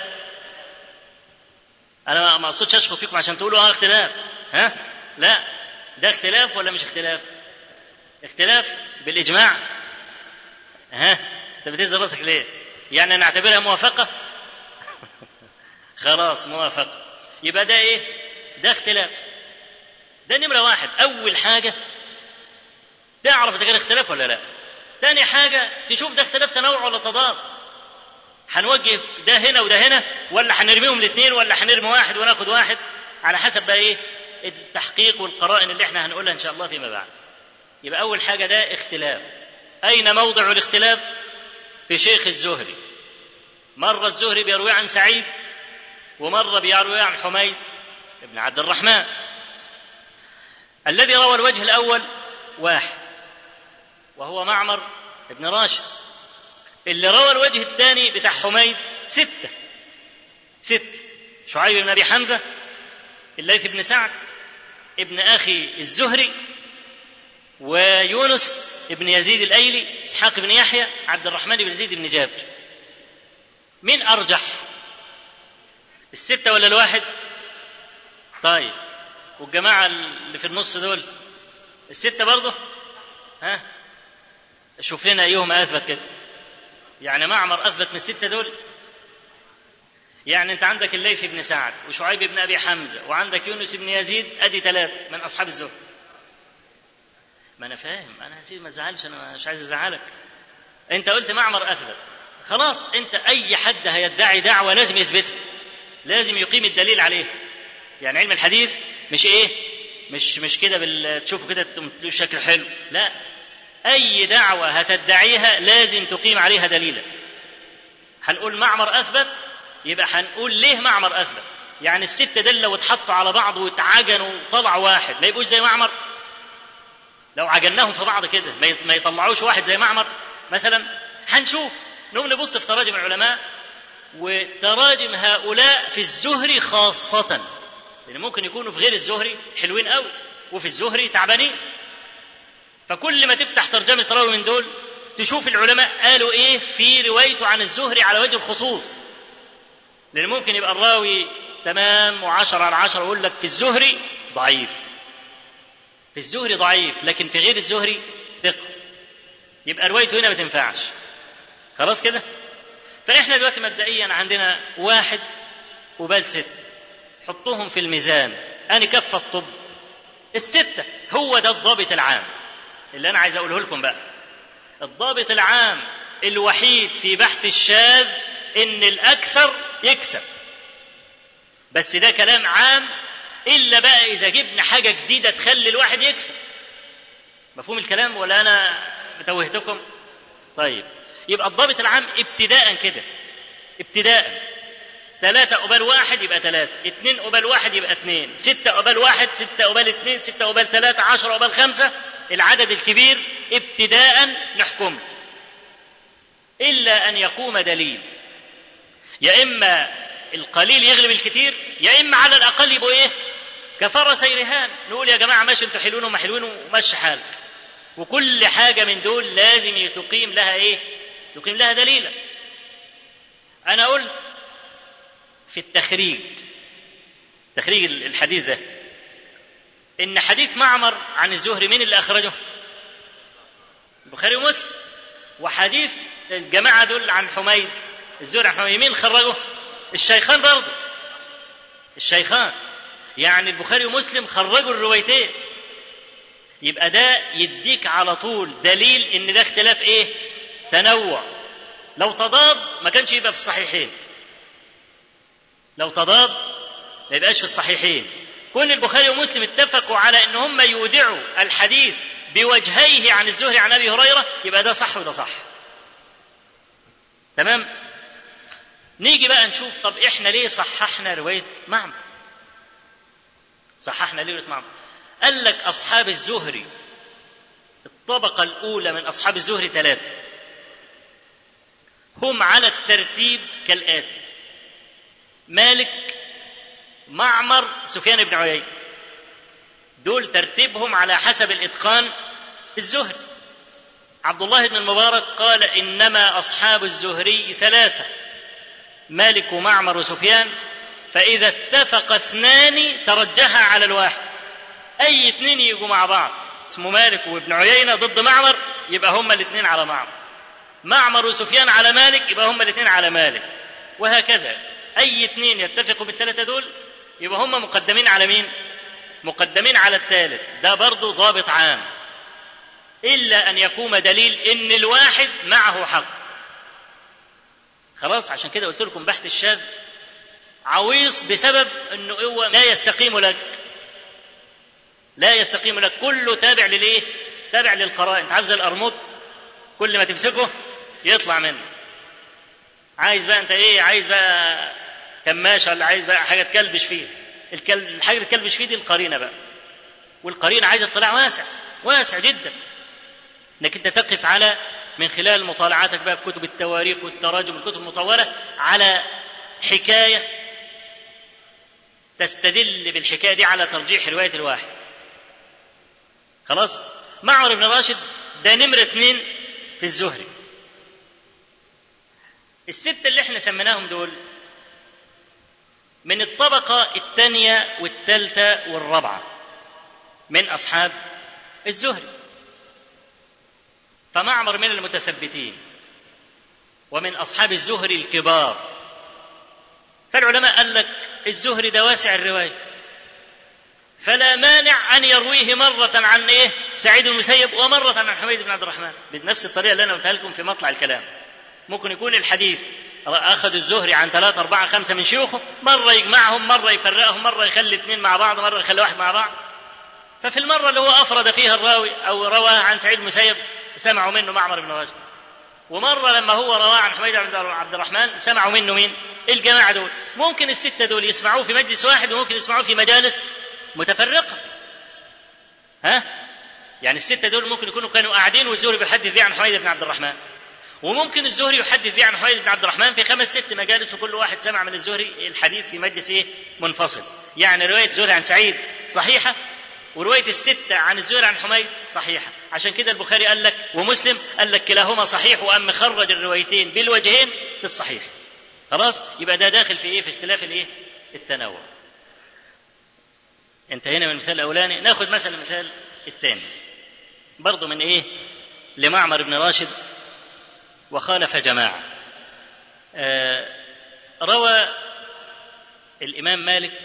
أنا ما أقصدش أشخط فيكم عشان تقولوا اه اختلاف ها لا ده اختلاف ولا مش اختلاف اختلاف بالإجماع ها انت بتهز راسك ليه يعني نعتبرها موافقة خلاص موافقة يبقى ده ايه ده اختلاف ده نمرة واحد أول حاجة تعرف إذا كان اختلاف ولا لا ثاني حاجة تشوف ده اختلاف تنوع ولا تضاد هنوجه ده هنا وده هنا ولا هنرميهم الاثنين ولا هنرمي واحد وناخد واحد على حسب بقى ايه التحقيق والقرائن اللي احنا هنقولها ان شاء الله فيما بعد يبقى اول حاجه ده اختلاف اين موضع الاختلاف في شيخ الزهري مره الزهري بيروي عن سعيد ومره بيروي عن حميد بن عبد الرحمن الذي روى الوجه الاول واحد وهو معمر بن راشد اللي روى الوجه الثاني بتاع حميد ستة ستة شعيب بن أبي حمزة الليث بن سعد ابن أخي الزهري ويونس ابن يزيد الأيلي إسحاق بن يحيى عبد الرحمن بن يزيد بن جابر مين أرجح الستة ولا الواحد طيب والجماعة اللي في النص دول الستة برضه ها شوف لنا أيهم أثبت كده يعني معمر أثبت من الستة دول يعني أنت عندك الليث بن سعد وشعيب بن أبي حمزة وعندك يونس بن يزيد أدي ثلاثة من أصحاب الزهد ما أنا فاهم أنا يا سيدي ما تزعلش أنا مش عايز أزعلك أنت قلت معمر أثبت خلاص انت اي حد هيدعي دعوه لازم يثبتها لازم يقيم الدليل عليه يعني علم الحديث مش ايه مش مش كده بال... تشوفه كده تقول شكله حلو لا اي دعوه هتدعيها لازم تقيم عليها دليلا هنقول معمر اثبت يبقى هنقول ليه معمر اثبت يعني الستة دول لو اتحطوا على بعض واتعجنوا وطلع واحد ما يبقوش زي معمر لو عجناهم في بعض كده ما يطلعوش واحد زي معمر مثلا هنشوف نقوم نبص في تراجم العلماء وتراجم هؤلاء في الزهري خاصة لأن ممكن يكونوا في غير الزهري حلوين قوي وفي الزهري تعبانين فكل ما تفتح ترجمة راوي من دول تشوف العلماء قالوا ايه في روايته عن الزهري على وجه الخصوص لأن ممكن يبقى الراوي تمام وعشرة على عشرة يقول لك في الزهري ضعيف في الزهري ضعيف لكن في غير الزهري ثقة يبقى روايته هنا ما تنفعش خلاص كده فإحنا دلوقتي مبدئيا عندنا واحد وبال ست حطوهم في الميزان أنا كفة الطب الستة هو ده الضابط العام اللي أنا عايز أقوله لكم بقى الضابط العام الوحيد في بحث الشاذ إن الأكثر يكسب بس ده كلام عام إلا بقى إذا جبنا حاجة جديدة تخلي الواحد يكسب مفهوم الكلام ولا أنا توهتكم طيب يبقى الضابط العام ابتداء كده ابتداء ثلاثة قبال واحد يبقى ثلاثة اثنين قبال واحد يبقى اثنين ستة قبال واحد ستة قبال اثنين ستة قبال ثلاثة عشرة قبال خمسة العدد الكبير ابتداء نحكم إلا أن يقوم دليل يا إما القليل يغلب الكثير يا إما على الأقل يبقوا إيه كفرسي رهان نقول يا جماعة ماشي انتوا حلوين وما حلوين ومشي حالك وكل حاجة من دول لازم تقيم لها إيه يقيم لها دليلا أنا قلت في التخريج تخريج الحديث ده إن حديث معمر عن الزهري مين اللي أخرجه؟ البخاري ومسلم وحديث الجماعة دول عن حميد الزهري عن حميد مين خرجه؟ الشيخان برضه الشيخان يعني البخاري ومسلم خرجوا الروايتين يبقى ده يديك على طول دليل ان ده اختلاف ايه تنوع لو تضاد ما كانش يبقى في الصحيحين لو تضاد ما يبقاش في الصحيحين كل البخاري ومسلم اتفقوا على ان هم يودعوا الحديث بوجهيه عن الزهري عن ابي هريره يبقى ده صح وده صح تمام نيجي بقى نشوف طب احنا ليه صححنا روايه معمر صححنا ليه روايه معمر قال لك اصحاب الزهري الطبقه الاولى من اصحاب الزهري ثلاثه هم على الترتيب كالاتي مالك معمر سفيان بن عيينة دول ترتيبهم على حسب الإتقان الزهري عبد الله بن المبارك قال إنما أصحاب الزهري ثلاثة مالك ومعمر وسفيان فإذا اتفق اثنان ترجحا على الواحد أي اثنين يجوا مع بعض اسمه مالك وابن عيينة ضد معمر يبقى هما الاثنين على معمر معمر وسفيان على مالك يبقى هما الاثنين على مالك وهكذا أي اثنين يتفقوا بالثلاثة دول يبقى هم مقدمين على مين؟ مقدمين على الثالث ده برضه ضابط عام إلا أن يقوم دليل إن الواحد معه حق خلاص عشان كده قلت لكم بحث الشاذ عويص بسبب انه هو لا يستقيم لك لا يستقيم لك كله تابع للايه تابع للقرائن انت عارف زي القرموط كل ما تمسكه يطلع منه عايز بقى انت ايه عايز بقى كماشه ولا عايز بقى حاجه تكلبش فيها الكلب الحاجه اللي تكلبش فيه دي القرينه بقى والقرينه عايزه اطلاع واسع واسع جدا انك انت تقف على من خلال مطالعاتك بقى في كتب التواريخ والتراجم والكتب المطوله على حكايه تستدل بالحكايه دي على ترجيح روايه الواحد خلاص معمر بن راشد ده نمره اثنين في الزهري الستة اللي احنا سميناهم دول من الطبقة الثانية والثالثة والرابعة من أصحاب الزهري فمعمر من المتثبتين ومن أصحاب الزهري الكبار فالعلماء قال لك الزهري ده واسع الرواية فلا مانع أن يرويه مرة عن إيه سعيد المسيب ومرة عن حميد بن عبد الرحمن بنفس الطريقة اللي أنا قلتها لكم في مطلع الكلام ممكن يكون الحديث أخذ الزهري عن ثلاثة أربعة خمسة من شيوخه مرة يجمعهم مرة يفرقهم مرة يخلي اثنين مع بعض مرة يخلي واحد مع بعض ففي المرة اللي هو أفرد فيها الراوي أو رواه عن سعيد المسيب سمعوا منه معمر بن راشد ومرة لما هو رواه عن حميد بن عبد الرحمن سمعوا منه مين؟ الجماعة دول ممكن الستة دول يسمعوه في مجلس واحد وممكن يسمعوه في مجالس متفرقة ها؟ يعني الستة دول ممكن يكونوا كانوا قاعدين والزهري بيحدث بيه عن حميد بن عبد الرحمن وممكن الزهري يحدث بيه عن حميد بن عبد الرحمن في خمس ست مجالس وكل واحد سمع من الزهري الحديث في مجلس ايه؟ منفصل يعني رواية الزهري عن سعيد صحيحة ورواية الستة عن الزهري عن حميد صحيحة عشان كده البخاري قال لك ومسلم قال لك كلاهما صحيح وأم مخرج الروايتين بالوجهين في الصحيح خلاص يبقى ده داخل في ايه في اختلاف الايه التنوع انتهينا من المثال الاولاني ناخذ مثلا المثال الثاني برضه من ايه لمعمر بن راشد وخالف جماعه آه روى الامام مالك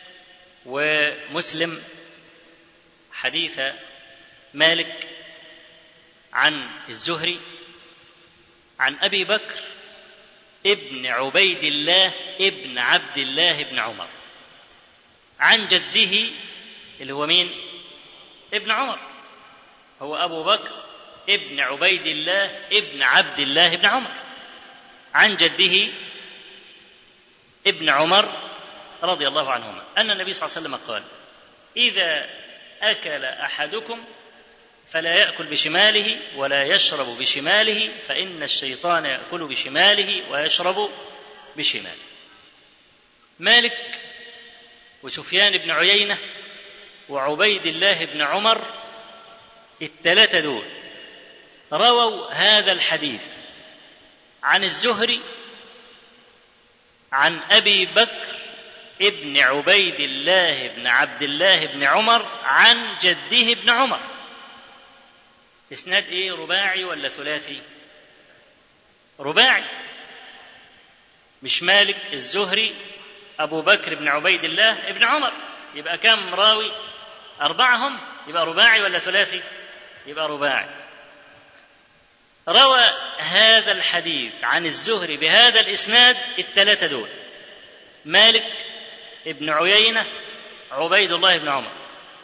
ومسلم حديث مالك عن الزهري عن ابي بكر ابن عبيد الله ابن عبد الله بن عمر عن جده اللي هو مين ابن عمر هو ابو بكر ابن عبيد الله ابن عبد الله بن عمر عن جده ابن عمر رضي الله عنهما ان النبي صلى الله عليه وسلم قال اذا اكل احدكم فلا ياكل بشماله ولا يشرب بشماله فان الشيطان ياكل بشماله ويشرب بشماله مالك وسفيان بن عيينه وعبيد الله بن عمر الثلاثه دول رووا هذا الحديث عن الزهري عن ابي بكر ابن عبيد الله بن عبد الله بن عمر عن جده ابن عمر اسناد ايه رباعي ولا ثلاثي رباعي مش مالك الزهري ابو بكر بن عبيد الله ابن عمر يبقى كم راوي اربعه هم يبقى رباعي ولا ثلاثي يبقى رباعي روى هذا الحديث عن الزهري بهذا الاسناد الثلاثه دول مالك ابن عيينه عبيد الله بن عمر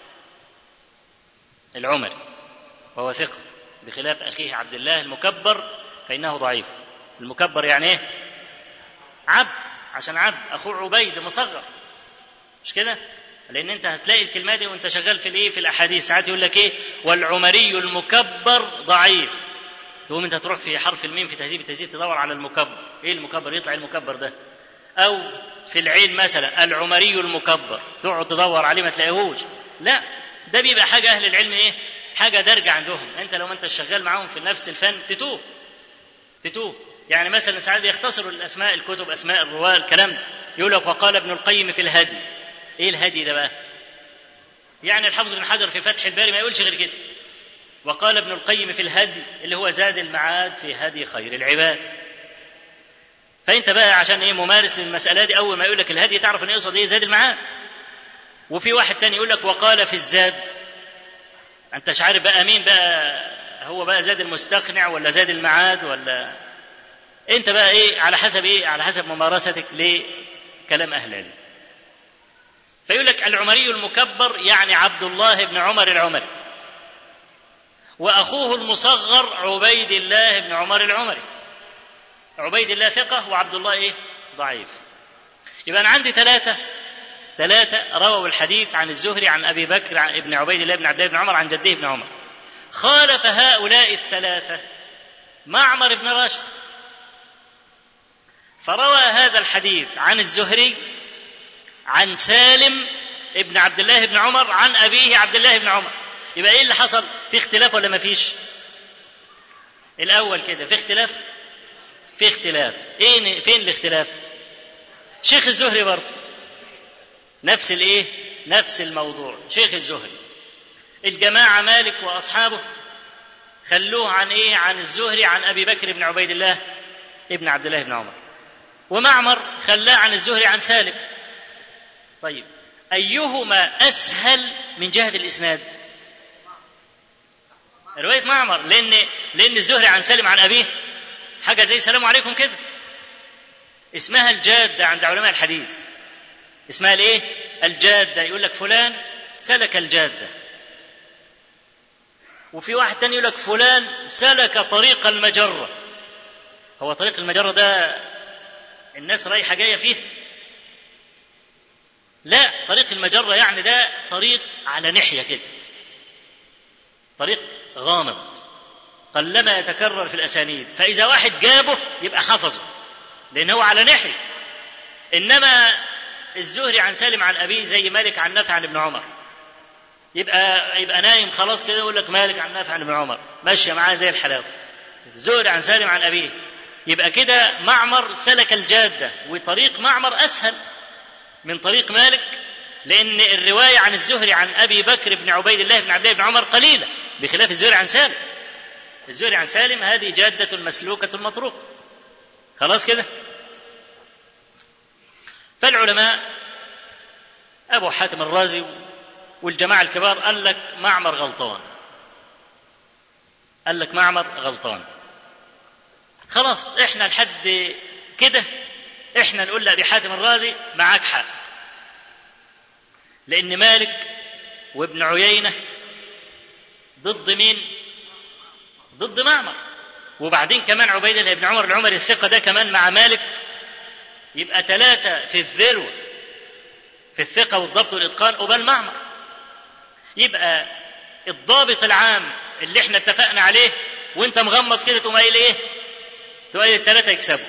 العمري وهو ثقة بخلاف أخيه عبد الله المكبر فإنه ضعيف المكبر يعني إيه؟ عبد عشان عبد أخوه عبيد مصغر مش كده؟ لأن أنت هتلاقي الكلمة دي وأنت شغال في الإيه؟ في الأحاديث ساعات يقول لك إيه؟ والعمري المكبر ضعيف تقوم أنت تروح في حرف الميم في تهذيب التهذيب تدور على المكبر إيه المكبر؟ يطلع المكبر ده أو في العين مثلا العمري المكبر تقعد تدور عليه ما تلاقيهوش لا ده بيبقى حاجة أهل العلم إيه؟ حاجه درجه عندهم انت لو ما انت شغال معاهم في نفس الفن تتوه تتوه يعني مثلا ساعات بيختصروا الاسماء الكتب اسماء الرواه الكلام ده يقول لك وقال ابن القيم في الهدي ايه الهدي ده بقى يعني الحافظ بن حجر في فتح الباري ما يقولش غير كده وقال ابن القيم في الهدي اللي هو زاد المعاد في هدي خير العباد فانت بقى عشان ايه ممارس للمساله دي اول ما يقول لك الهدي تعرف ان يقصد ايه زاد المعاد وفي واحد تاني يقول لك وقال في الزاد انت مش عارف بقى مين بقى هو بقى زاد المستقنع ولا زاد المعاد ولا انت بقى ايه على حسب ايه على حسب ممارستك لكلام اهل العلم فيقول لك العمري المكبر يعني عبد الله بن عمر العمري واخوه المصغر عبيد الله بن عمر العمري عبيد الله ثقه وعبد الله ايه ضعيف يبقى انا عندي ثلاثه ثلاثة رووا الحديث عن الزهري عن أبي بكر عن ابن عبيد الله بن عبد الله بن عمر عن جده بن عمر خالف هؤلاء الثلاثة معمر بن راشد فروى هذا الحديث عن الزهري عن سالم ابن عبد الله بن عمر عن أبيه عبد الله بن عمر يبقى إيه اللي حصل في اختلاف ولا ما فيش الأول كده في اختلاف في اختلاف ايه فين الاختلاف شيخ الزهري برضه نفس الايه نفس الموضوع شيخ الزهري الجماعة مالك وأصحابه خلوه عن إيه عن الزهري عن أبي بكر بن عبيد الله ابن عبد الله بن عمر ومعمر خلاه عن الزهري عن سالم طيب أيهما أسهل من جهة الإسناد رواية معمر لأن لأن الزهري عن سالم عن أبيه حاجة زي السلام عليكم كده اسمها الجادة عند علماء الحديث اسمها الايه الجادة يقول لك فلان سلك الجادة وفي واحد تاني يقول لك فلان سلك طريق المجرة هو طريق المجرة ده الناس رايحة جاية فيه لا طريق المجرة يعني ده طريق على ناحية كده طريق غامض قلما يتكرر في الأسانيد فإذا واحد جابه يبقى حفظه لأن هو على ناحية إنما الزهري عن سالم عن أبيه زي مالك عن نافع عن ابن عمر يبقى يبقى نايم خلاص كده يقول لك مالك عن نافع عن ابن عمر ماشية معاه زي الحلاوة الزهري عن سالم عن أبيه يبقى كده معمر سلك الجادة وطريق معمر أسهل من طريق مالك لأن الرواية عن الزهري عن أبي بكر بن عبيد الله بن عبد الله بن عمر قليلة بخلاف الزهري عن سالم الزهري عن سالم هذه جادة مسلوكة مطروقة خلاص كده فالعلماء أبو حاتم الرازي والجماعة الكبار قال لك معمر غلطان قال لك معمر غلطان خلاص احنا لحد كده احنا نقول لأبي حاتم الرازي معاك حق لأن مالك وابن عيينة ضد مين؟ ضد معمر وبعدين كمان عبيد الله بن عمر العمري الثقة ده كمان مع مالك يبقى ثلاثة في الذروة في الثقة والضبط والإتقان قبال معمر يبقى الضابط العام اللي احنا اتفقنا عليه وانت مغمض كده تقوم قايل ايه؟ تقوم قايل الثلاثة يكسبوا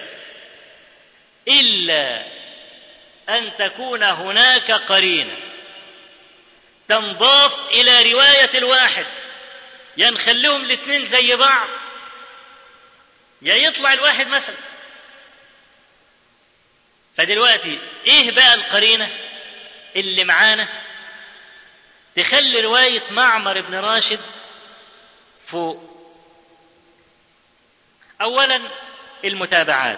إلا أن تكون هناك قرينة تنضاف إلى رواية الواحد يا نخليهم الاثنين زي بعض يا يطلع الواحد مثلا فدلوقتي ايه بقى القرينه اللي معانا تخلي روايه معمر بن راشد فوق اولا المتابعات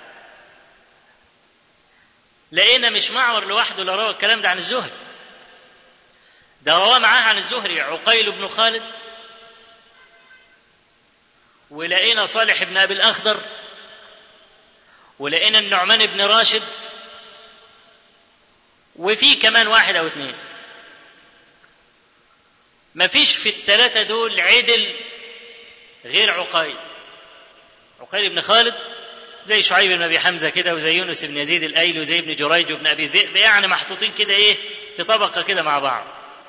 لقينا مش معمر لوحده اللي روى الكلام ده عن الزهري ده رواه معاه عن الزهري عقيل بن خالد ولقينا صالح بن ابي الاخضر ولقينا النعمان بن راشد وفي كمان واحد او اثنين مفيش في الثلاثة دول عدل غير عقيل عقيل بن خالد زي شعيب بن ابي حمزه كده وزي يونس بن يزيد الايلي وزي ابن جريج وابن ابي ذئب يعني محطوطين كده ايه في طبقه كده مع بعض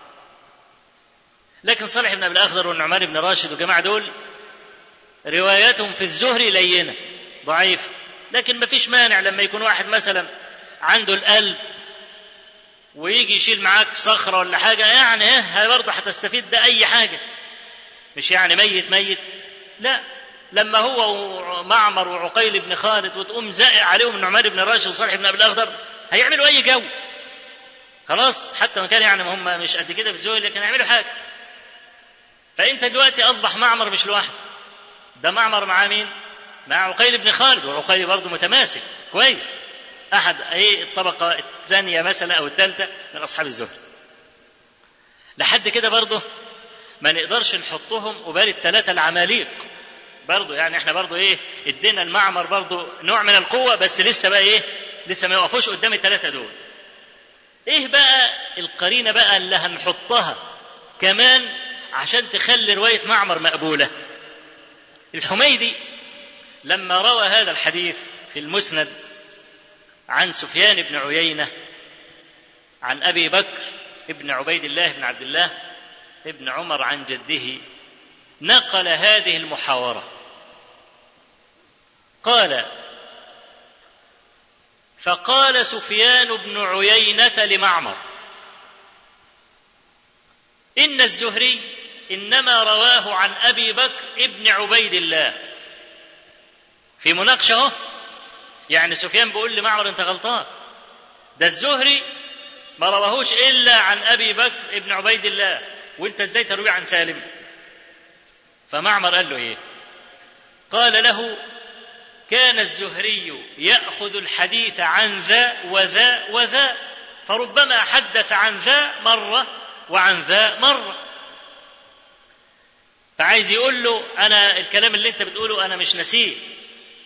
لكن صالح بن ابي الاخضر والنعمان بن راشد والجماعه دول رواياتهم في الزهري لينه ضعيفه لكن ما فيش مانع لما يكون واحد مثلا عنده القلب ويجي يشيل معاك صخره ولا حاجه يعني ايه برضه هتستفيد ده اي حاجه مش يعني ميت ميت لا لما هو ومعمر وعقيل بن خالد وتقوم زائق عليهم النعمان بن راشد وصالح بن ابي الاخضر هيعملوا اي جو خلاص حتى ما كان يعني هم مش قد كده في الزهري لكن هيعملوا حاجه فانت دلوقتي اصبح معمر مش لوحده ده معمر مع مين؟ مع عقيل بن خالد وعقيل برضه متماسك كويس احد ايه الطبقه الثانيه مثلا او الثالثه من اصحاب الزهد لحد كده برضه ما نقدرش نحطهم قبال الثلاثه العماليق برضه يعني احنا برضه ايه ادينا المعمر برضه نوع من القوه بس لسه بقى ايه لسه ما يقفوش قدام الثلاثه دول ايه بقى القرينه بقى اللي هنحطها كمان عشان تخلي روايه معمر مقبوله الحميدي لما روى هذا الحديث في المسند عن سفيان بن عيينة عن أبي بكر ابن عبيد الله بن عبد الله ابن عمر عن جده نقل هذه المحاورة قال فقال سفيان بن عيينة لمعمر إن الزهري إنما رواه عن أبي بكر ابن عبيد الله في مناقشة يعني سفيان بيقول لمعمر أنت غلطان ده الزهري ما رواهوش إلا عن أبي بكر ابن عبيد الله وأنت إزاي تروي عن سالم فمعمر قال له إيه قال له كان الزهري يأخذ الحديث عن ذا وذا وذا فربما حدث عن ذا مرة وعن ذا مرة فعايز يقول له أنا الكلام اللي أنت بتقوله أنا مش نسيه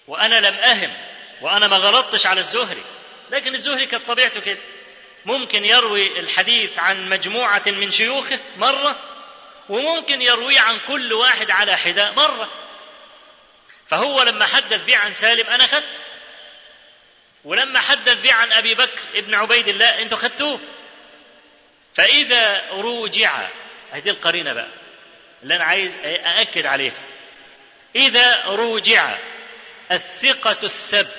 وأنا لم أهم وأنا ما غلطتش على الزهري لكن الزهري كانت طبيعته كده ممكن يروي الحديث عن مجموعة من شيوخه مرة وممكن يرويه عن كل واحد على حداء مرة فهو لما حدث بي عن سالم أنا خدت ولما حدث بي عن أبي بكر ابن عبيد الله أنتوا خدتوه فإذا روجع هذه القرينة بقى اللي أنا عايز أأكد عليها إذا روجع الثقة الثبت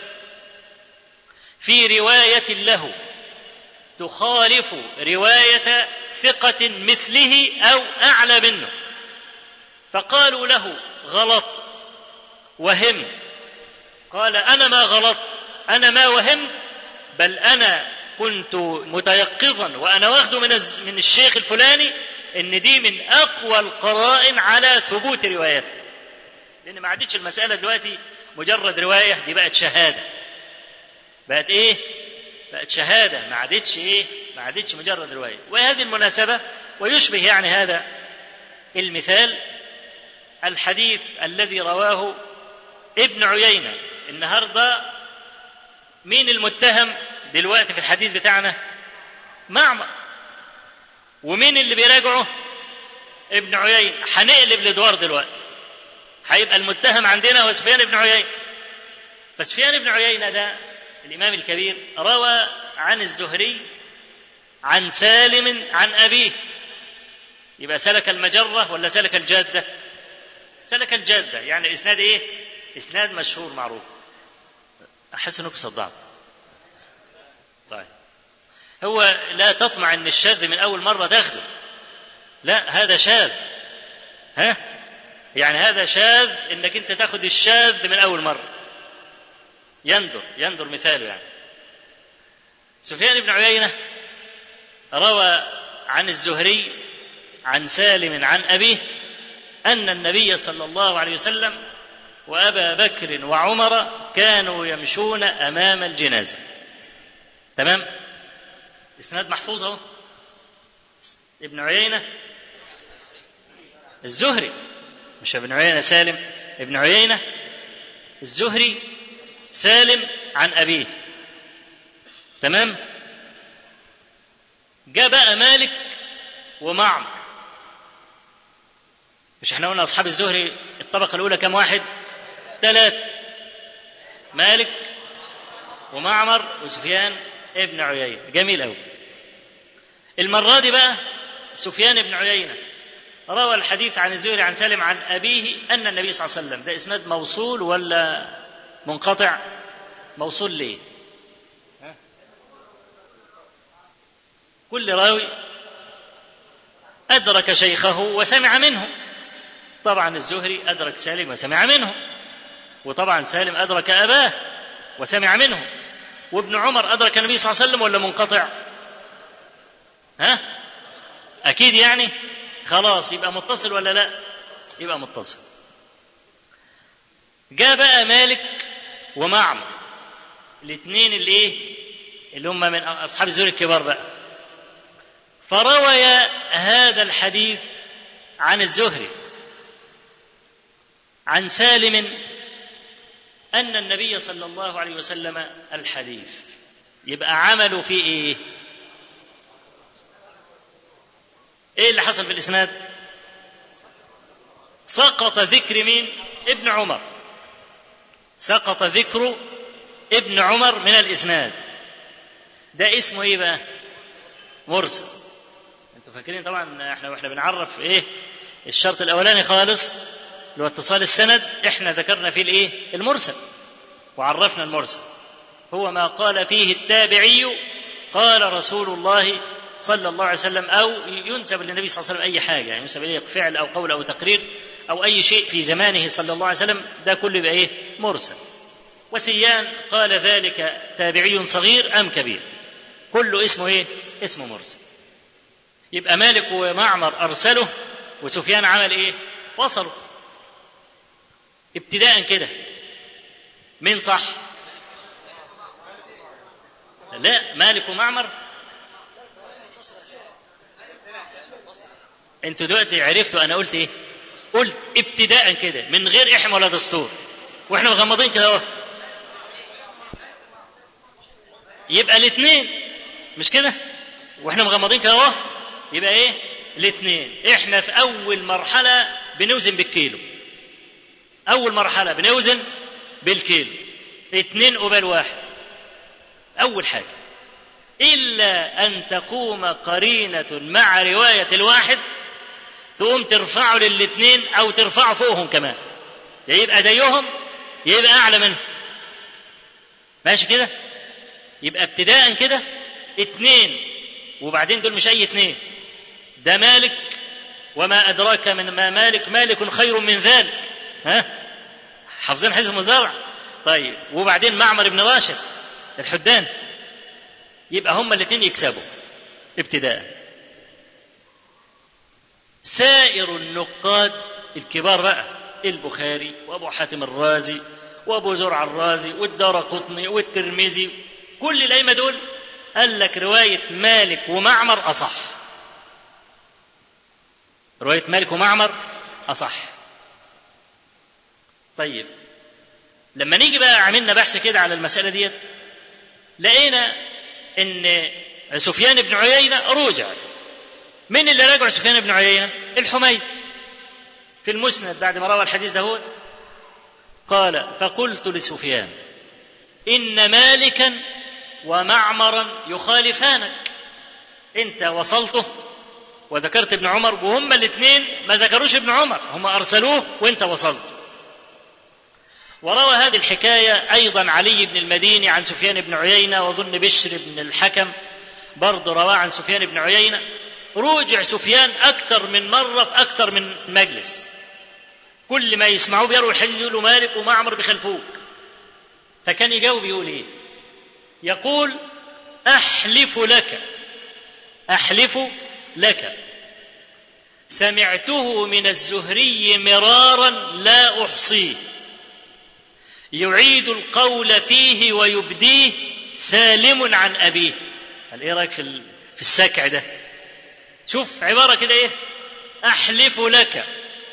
في رواية له تخالف رواية ثقة مثله أو أعلى منه فقالوا له غلط وهم قال أنا ما غلط أنا ما وهمت بل أنا كنت متيقظا وأنا واخده من من الشيخ الفلاني إن دي من أقوى القرائن على ثبوت روايته لأن ما عادتش المسألة دلوقتي مجرد رواية دي بقت شهادة بقت إيه؟ بقت شهادة ما عادتش إيه؟ ما عادتش مجرد رواية وهذه المناسبة ويشبه يعني هذا المثال الحديث الذي رواه ابن عيينة النهاردة مين المتهم دلوقتي في الحديث بتاعنا معمر ومين اللي بيراجعه ابن عيينة هنقلب الادوار دلوقتي هيبقى المتهم عندنا هو سفيان بن عيينة فسفيان بن عيينة ده الإمام الكبير روى عن الزهري عن سالم عن أبيه يبقى سلك المجرة ولا سلك الجادة سلك الجادة يعني إسناد إيه إسناد مشهور معروف أحس أنك صدعت طيب هو لا تطمع أن الشاذ من أول مرة تاخده لا هذا شاذ ها يعني هذا شاذ انك انت تاخد الشاذ من اول مره يندر يندر مثاله يعني سفيان بن عيينه روى عن الزهري عن سالم عن ابيه ان النبي صلى الله عليه وسلم وابا بكر وعمر كانوا يمشون امام الجنازه تمام اسناد محفوظ اهو ابن عيينه الزهري مش ابن عيينة سالم ابن عيينة الزهري سالم عن أبيه تمام جاء بقى مالك ومعمر مش احنا قلنا أصحاب الزهري الطبقة الأولى كم واحد ثلاثة مالك ومعمر وسفيان ابن عيينة جميل أوي المرة دي بقى سفيان بن عيينة روى الحديث عن الزهري عن سالم عن أبيه أن النبي صلى الله عليه وسلم ده إسناد موصول ولا منقطع موصول ليه كل راوي أدرك شيخه وسمع منه طبعا الزهري أدرك سالم وسمع منه وطبعا سالم أدرك أباه وسمع منه وابن عمر أدرك النبي صلى الله عليه وسلم ولا منقطع ها أكيد يعني خلاص يبقى متصل ولا لا يبقى متصل جاء بقى مالك ومعمر الاثنين اللي ايه اللي هم من اصحاب الزهري الكبار بقى فروي هذا الحديث عن الزهري عن سالم ان النبي صلى الله عليه وسلم الحديث يبقى عملوا فيه ايه ايه اللي حصل في الاسناد سقط ذكر مين ابن عمر سقط ذكر ابن عمر من الاسناد ده اسمه ايه بقى مرسل انتوا فاكرين طبعا احنا واحنا بنعرف ايه الشرط الاولاني خالص اللي هو اتصال السند احنا ذكرنا فيه الايه المرسل وعرفنا المرسل هو ما قال فيه التابعي قال رسول الله صلى الله عليه وسلم أو ينسب للنبي صلى الله عليه وسلم أي حاجة يعني ينسب إليه فعل أو قول أو تقرير أو أي شيء في زمانه صلى الله عليه وسلم ده كله يبقى إيه مرسل وسيان قال ذلك تابعي صغير أم كبير كله اسمه إيه اسمه مرسل يبقى مالك ومعمر أرسله وسفيان عمل إيه وصلوا ابتداء كده مين صح لا مالك ومعمر انتوا دلوقتي عرفتوا انا قلت ايه قلت ابتداء كده من غير احم ولا دستور واحنا مغمضين كده اهو يبقى الاثنين مش كده واحنا مغمضين كده اهو يبقى ايه الاثنين احنا في اول مرحله بنوزن بالكيلو اول مرحله بنوزن بالكيلو اثنين قبال واحد اول حاجه الا ان تقوم قرينه مع روايه الواحد تقوم ترفعه للاثنين او ترفعه فوقهم كمان يبقى زيهم يبقى اعلى منهم ماشي كده يبقى ابتداء كده اتنين وبعدين دول مش اي اتنين ده مالك وما ادراك من ما مالك مالك خير من ذلك ها حافظين حزب المزارع طيب وبعدين معمر بن راشد الحدان يبقى هما الاثنين يكسبوا ابتداء سائر النقاد الكبار بقى البخاري وابو حاتم الرازي وابو زرع الرازي والدار قطني والترمذي كل الائمه دول قال لك روايه مالك ومعمر اصح روايه مالك ومعمر اصح طيب لما نيجي بقى عملنا بحث كده على المساله ديت لقينا ان سفيان بن عيينه رجع مين اللي راجع سفيان بن عيينه الحميد في المسند بعد ما روى الحديث ده هو قال فقلت لسفيان إن مالكا ومعمرا يخالفانك أنت وصلته وذكرت ابن عمر وهم الاثنين ما ذكروش ابن عمر هم أرسلوه وأنت وصلت وروى هذه الحكاية أيضا علي بن المديني عن سفيان بن عيينة وظن بشر بن الحكم برضه رواه عن سفيان بن عيينة روجع سفيان أكثر من مرة في أكثر من مجلس كل ما يسمعوه بيروي الحديث يقولوا مالك ومعمر بيخلفوك فكان يجاوب يقول ايه يقول احلف لك احلف لك سمعته من الزهري مرارا لا احصيه يعيد القول فيه ويبديه سالم عن ابيه قال ايه رايك في في السكع ده شوف عباره كده ايه احلف لك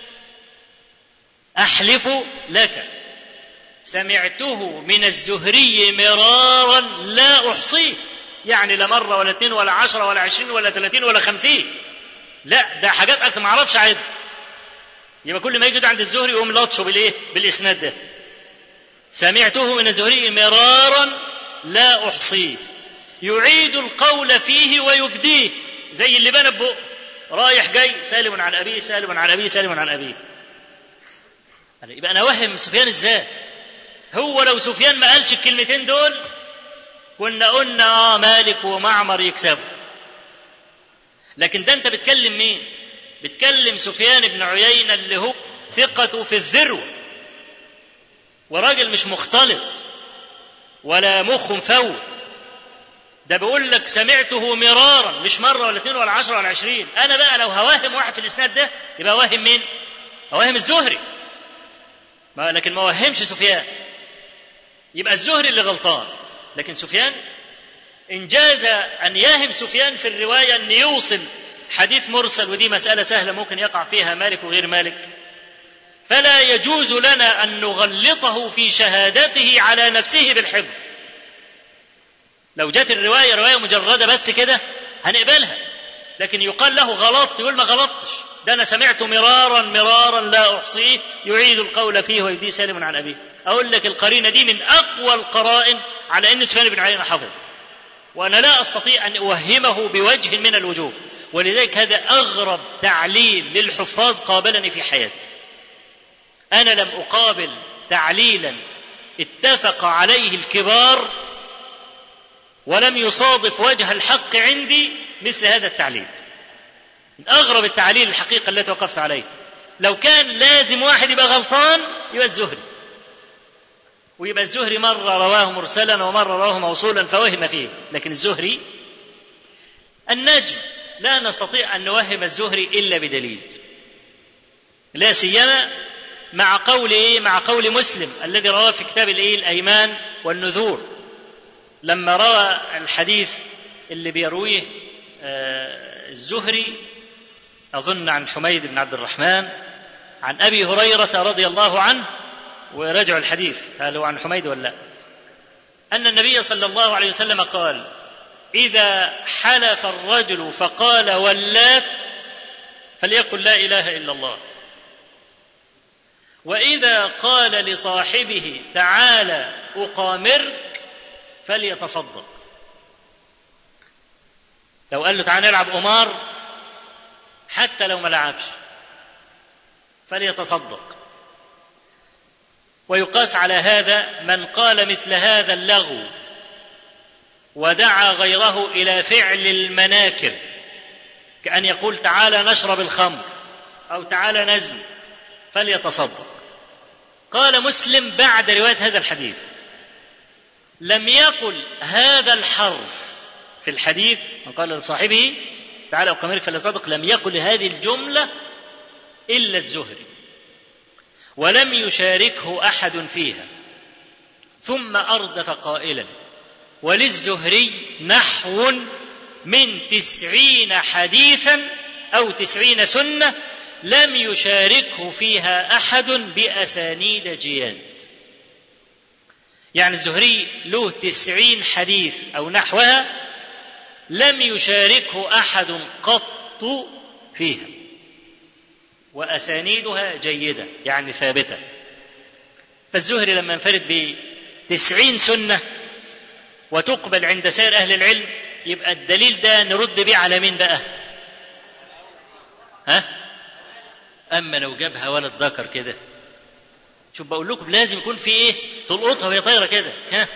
احلف لك سمعته من الزهري مرارا لا احصيه يعني لا مره ولا اثنين ولا عشره ولا عشرين ولا ثلاثين ولا خمسين لا ده حاجات اكثر ما اعرفش عد يبقى كل ما يجي عند الزهري يقوم لطشه بالايه بالاسناد ده سمعته من الزهري مرارا لا احصيه يعيد القول فيه ويبديه زي اللي بنى بقه رايح جاي سالم عن ابيه سالم عن ابيه سالم عن ابيه يبقى انا اوهم سفيان ازاي هو لو سفيان ما قالش الكلمتين دول كنا قلنا اه مالك ومعمر يكسبوا لكن ده انت بتكلم مين بتكلم سفيان بن عيينة اللي هو ثقته في الذروة وراجل مش مختلط ولا مخ مفوت ده بيقول لك سمعته مرارا مش مرة ولا اثنين ولا عشرة ولا عشرين أنا بقى لو هواهم واحد في الإسناد ده يبقى واهم مين؟ هواهم الزهري ما لكن ما وهمش سفيان يبقى الزهري اللي غلطان لكن سفيان إن جاز أن يهم سفيان في الرواية أن يوصل حديث مرسل ودي مسألة سهلة ممكن يقع فيها مالك وغير مالك فلا يجوز لنا أن نغلطه في شهادته على نفسه بالحفظ لو جت الرواية رواية مجردة بس كده هنقبلها لكن يقال له غلطت يقول ما غلطتش ده أنا سمعت مرارا مرارا لا أحصيه يعيد القول فيه ويديه سالم عن أبيه أقول لك القرينة دي من أقوى القرائن على أن سفيان بن عيينة حفظ وأنا لا أستطيع أن أوهمه بوجه من الوجوه ولذلك هذا أغرب تعليل للحفاظ قابلني في حياتي أنا لم أقابل تعليلا اتفق عليه الكبار ولم يصادف وجه الحق عندي مثل هذا التعليل من أغرب التعليل الحقيقة التي وقفت عليه لو كان لازم واحد يبقى غلطان يبقى الزهري ويبقى الزهري مرة رواه مرسلا ومرة رواه موصولا فوهم فيه لكن الزهري النجم لا نستطيع أن نوهم الزهري إلا بدليل لا سيما مع قول إيه؟ مع قول مسلم الذي رواه في كتاب الإيه؟ الأيمان والنذور لما روى الحديث اللي بيرويه آه الزهري أظن عن حميد بن عبد الرحمن عن أبي هريرة رضي الله عنه ورجعوا الحديث هل هو عن حميد ولا لا أن النبي صلى الله عليه وسلم قال إذا حلف الرجل فقال ولات فليقل لا إله إلا الله وإذا قال لصاحبه تعالى أقامرك فليتصدق لو قال له تعالى نلعب قمار حتى لو ما لعبش فليتصدق ويقاس على هذا من قال مثل هذا اللغو ودعا غيره الى فعل المناكر كان يقول تعالى نشرب الخمر او تعالى نزن فليتصدق قال مسلم بعد روايه هذا الحديث لم يقل هذا الحرف في الحديث من قال لصاحبه تعالى أقامرك فليصدق لم يقل هذه الجملة إلا الزهري ولم يشاركه أحد فيها ثم أردف قائلا وللزهري نحو من تسعين حديثا أو تسعين سنة لم يشاركه فيها أحد بأسانيد جياد يعني الزهري له تسعين حديث أو نحوها لم يشاركه أحد قط فيها وأسانيدها جيدة يعني ثابتة فالزهري لما انفرد بتسعين سنة وتقبل عند سائر أهل العلم يبقى الدليل ده نرد بيه على مين بقى ها أما لو جابها ولد ذكر كده شوف بقول لكم لازم يكون في ايه تلقطها وهي طايره كده ها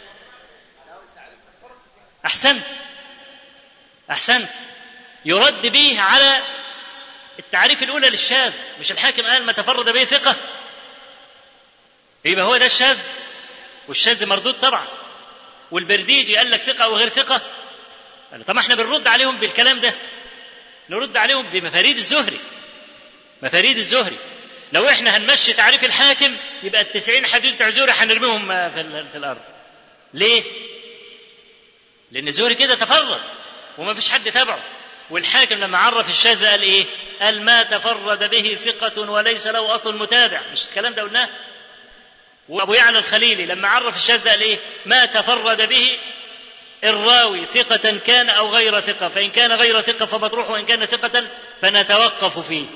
احسنت احسنت يرد به على التعريف الاولى للشاذ مش الحاكم قال ما تفرد به ثقه يبقى هو ده الشاذ والشاذ مردود طبعا والبرديجي قال لك ثقه او غير ثقه قال طب احنا بنرد عليهم بالكلام ده نرد عليهم بمفاريد الزهري مفاريد الزهري لو احنا هنمشي تعريف الحاكم يبقى التسعين حديث بتاع زهري هنرميهم في, في الارض ليه لان زهري كده تفرد وما فيش حد تبعه والحاكم لما عرف الشاذ قال ايه قال ما تفرد به ثقة وليس له اصل متابع مش الكلام ده قلناه وابو يعلى الخليلي لما عرف الشاذ قال ايه ما تفرد به الراوي ثقة كان أو غير ثقة فإن كان غير ثقة فمطروح وإن كان ثقة فنتوقف فيه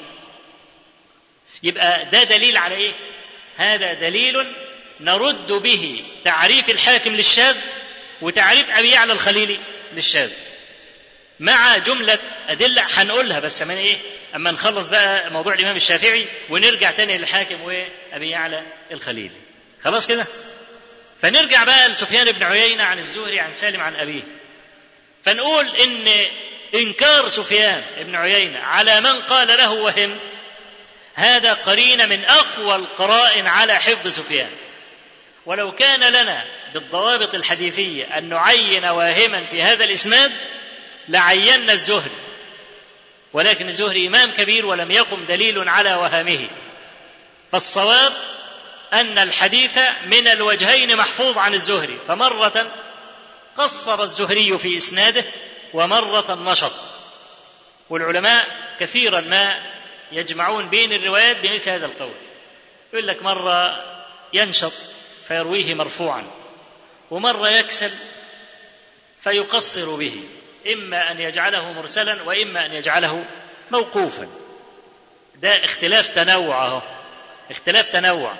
يبقى ده دليل على ايه هذا دليل نرد به تعريف الحاكم للشاذ وتعريف ابي يعلى الخليلي للشاذ مع جملة أدلة هنقولها بس من إيه؟ أما نخلص بقى موضوع الإمام الشافعي ونرجع تاني للحاكم وأبي يعلى الخليلي. خلاص كده؟ فنرجع بقى لسفيان بن عيينة عن الزهري عن سالم عن أبيه. فنقول إن إنكار سفيان بن عيينة على من قال له وهمت هذا قرين من أقوى القرائن على حفظ سفيان ولو كان لنا بالضوابط الحديثية أن نعين واهما في هذا الإسناد لعينا الزهري ولكن الزهري إمام كبير ولم يقم دليل على وهمه فالصواب أن الحديث من الوجهين محفوظ عن الزهري فمرة قصر الزهري في إسناده ومرة نشط والعلماء كثيرا ما يجمعون بين الروايات بمثل هذا القول يقول لك مرة ينشط فيرويه مرفوعا ومرة يكسل فيقصر به إما أن يجعله مرسلا وإما أن يجعله موقوفا ده اختلاف تنوع اهو اختلاف تنوع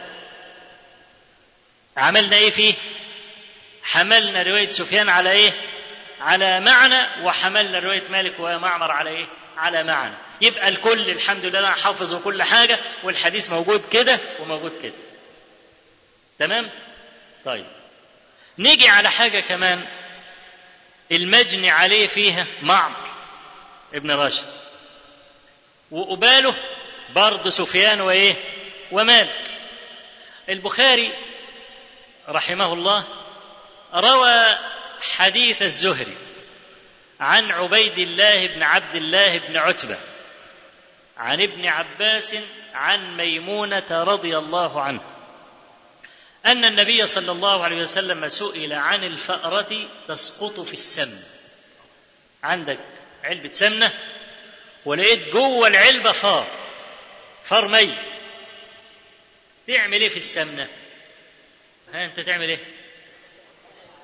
عملنا ايه فيه حملنا رواية سفيان على ايه على معنى وحملنا رواية مالك ومعمر على ايه على معنى يبقى الكل الحمد لله حافظ كل حاجة والحديث موجود كده وموجود كده تمام طيب نيجي على حاجة كمان المجني عليه فيها معمر ابن راشد وقباله برضه سفيان وايه ومالك البخاري رحمه الله روى حديث الزهري عن عبيد الله بن عبد الله بن عتبه عن ابن عباس عن ميمونه رضي الله عنه ان النبي صلى الله عليه وسلم سئل عن الفأرة تسقط في السمن عندك علبة سمنة ولقيت جوه العلبة فار فار ميت تعمل ايه في السمنة ها انت تعمل ايه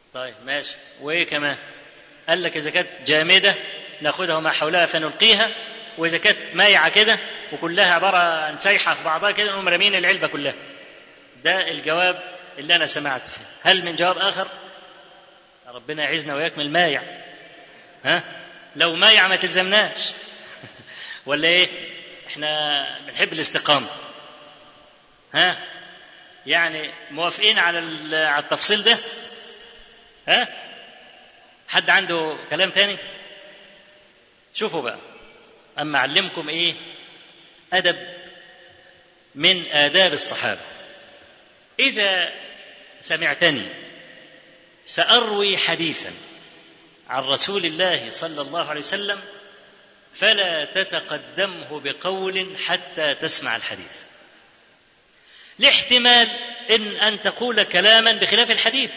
طيب ماشي وايه كمان قال لك اذا كانت جامده ناخدها وما حولها فنلقيها واذا كانت مايعه كده وكلها عباره عن سايحه في بعضها كده نقوم رامين العلبه كلها ده الجواب اللي انا سمعت فيه هل من جواب اخر ربنا يعزنا وياك من المايع ها لو مايع ما تلزمناش ولا ايه احنا بنحب الاستقامه ها يعني موافقين على على التفصيل ده ها حد عنده كلام تاني شوفوا بقى اما اعلمكم ايه ادب من آداب الصحابة إذا سمعتني سأروي حديثا عن رسول الله صلى الله عليه وسلم فلا تتقدمه بقول حتى تسمع الحديث لاحتمال إن أن تقول كلاما بخلاف الحديث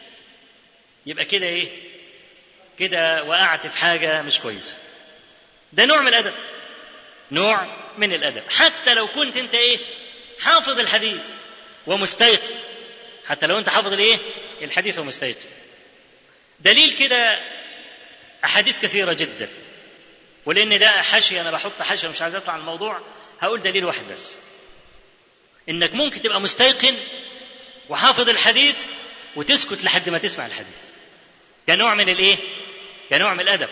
يبقى كده إيه كده وقعت في حاجة مش كويسة ده نوع من الأدب نوع من الأدب حتى لو كنت أنت إيه حافظ الحديث ومستيقن حتى لو أنت حافظ الإيه الحديث ومستيقن دليل كده أحاديث كثيرة جدا ولأن ده حشي أنا بحط حشي مش عايز أطلع عن الموضوع هقول دليل واحد بس إنك ممكن تبقى مستيقن وحافظ الحديث وتسكت لحد ما تسمع الحديث كنوع من الإيه؟ كنوع من الأدب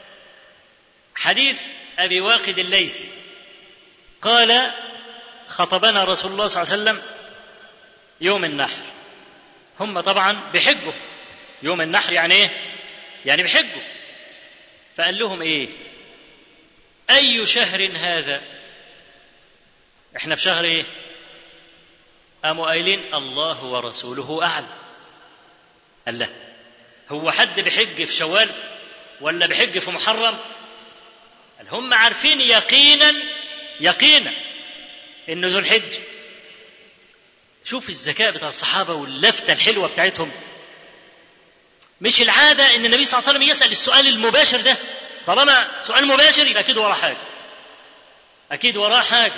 حديث أبي واقد الليثي قال خطبنا رسول الله صلى الله عليه وسلم يوم النحر هم طبعا بحجوا يوم النحر يعني ايه يعني بحجوا فقال لهم ايه اي شهر هذا احنا في شهر ايه قاموا قايلين الله ورسوله اعلم قال لا هو حد بحج في شوال ولا بحج في محرم قال هم عارفين يقينا يقينا انه ذو الحج شوف الذكاء بتاع الصحابه واللفته الحلوه بتاعتهم مش العاده ان النبي صلى الله عليه وسلم يسال السؤال المباشر ده طالما سؤال مباشر يبقى اكيد وراه حاجه اكيد وراه حاجه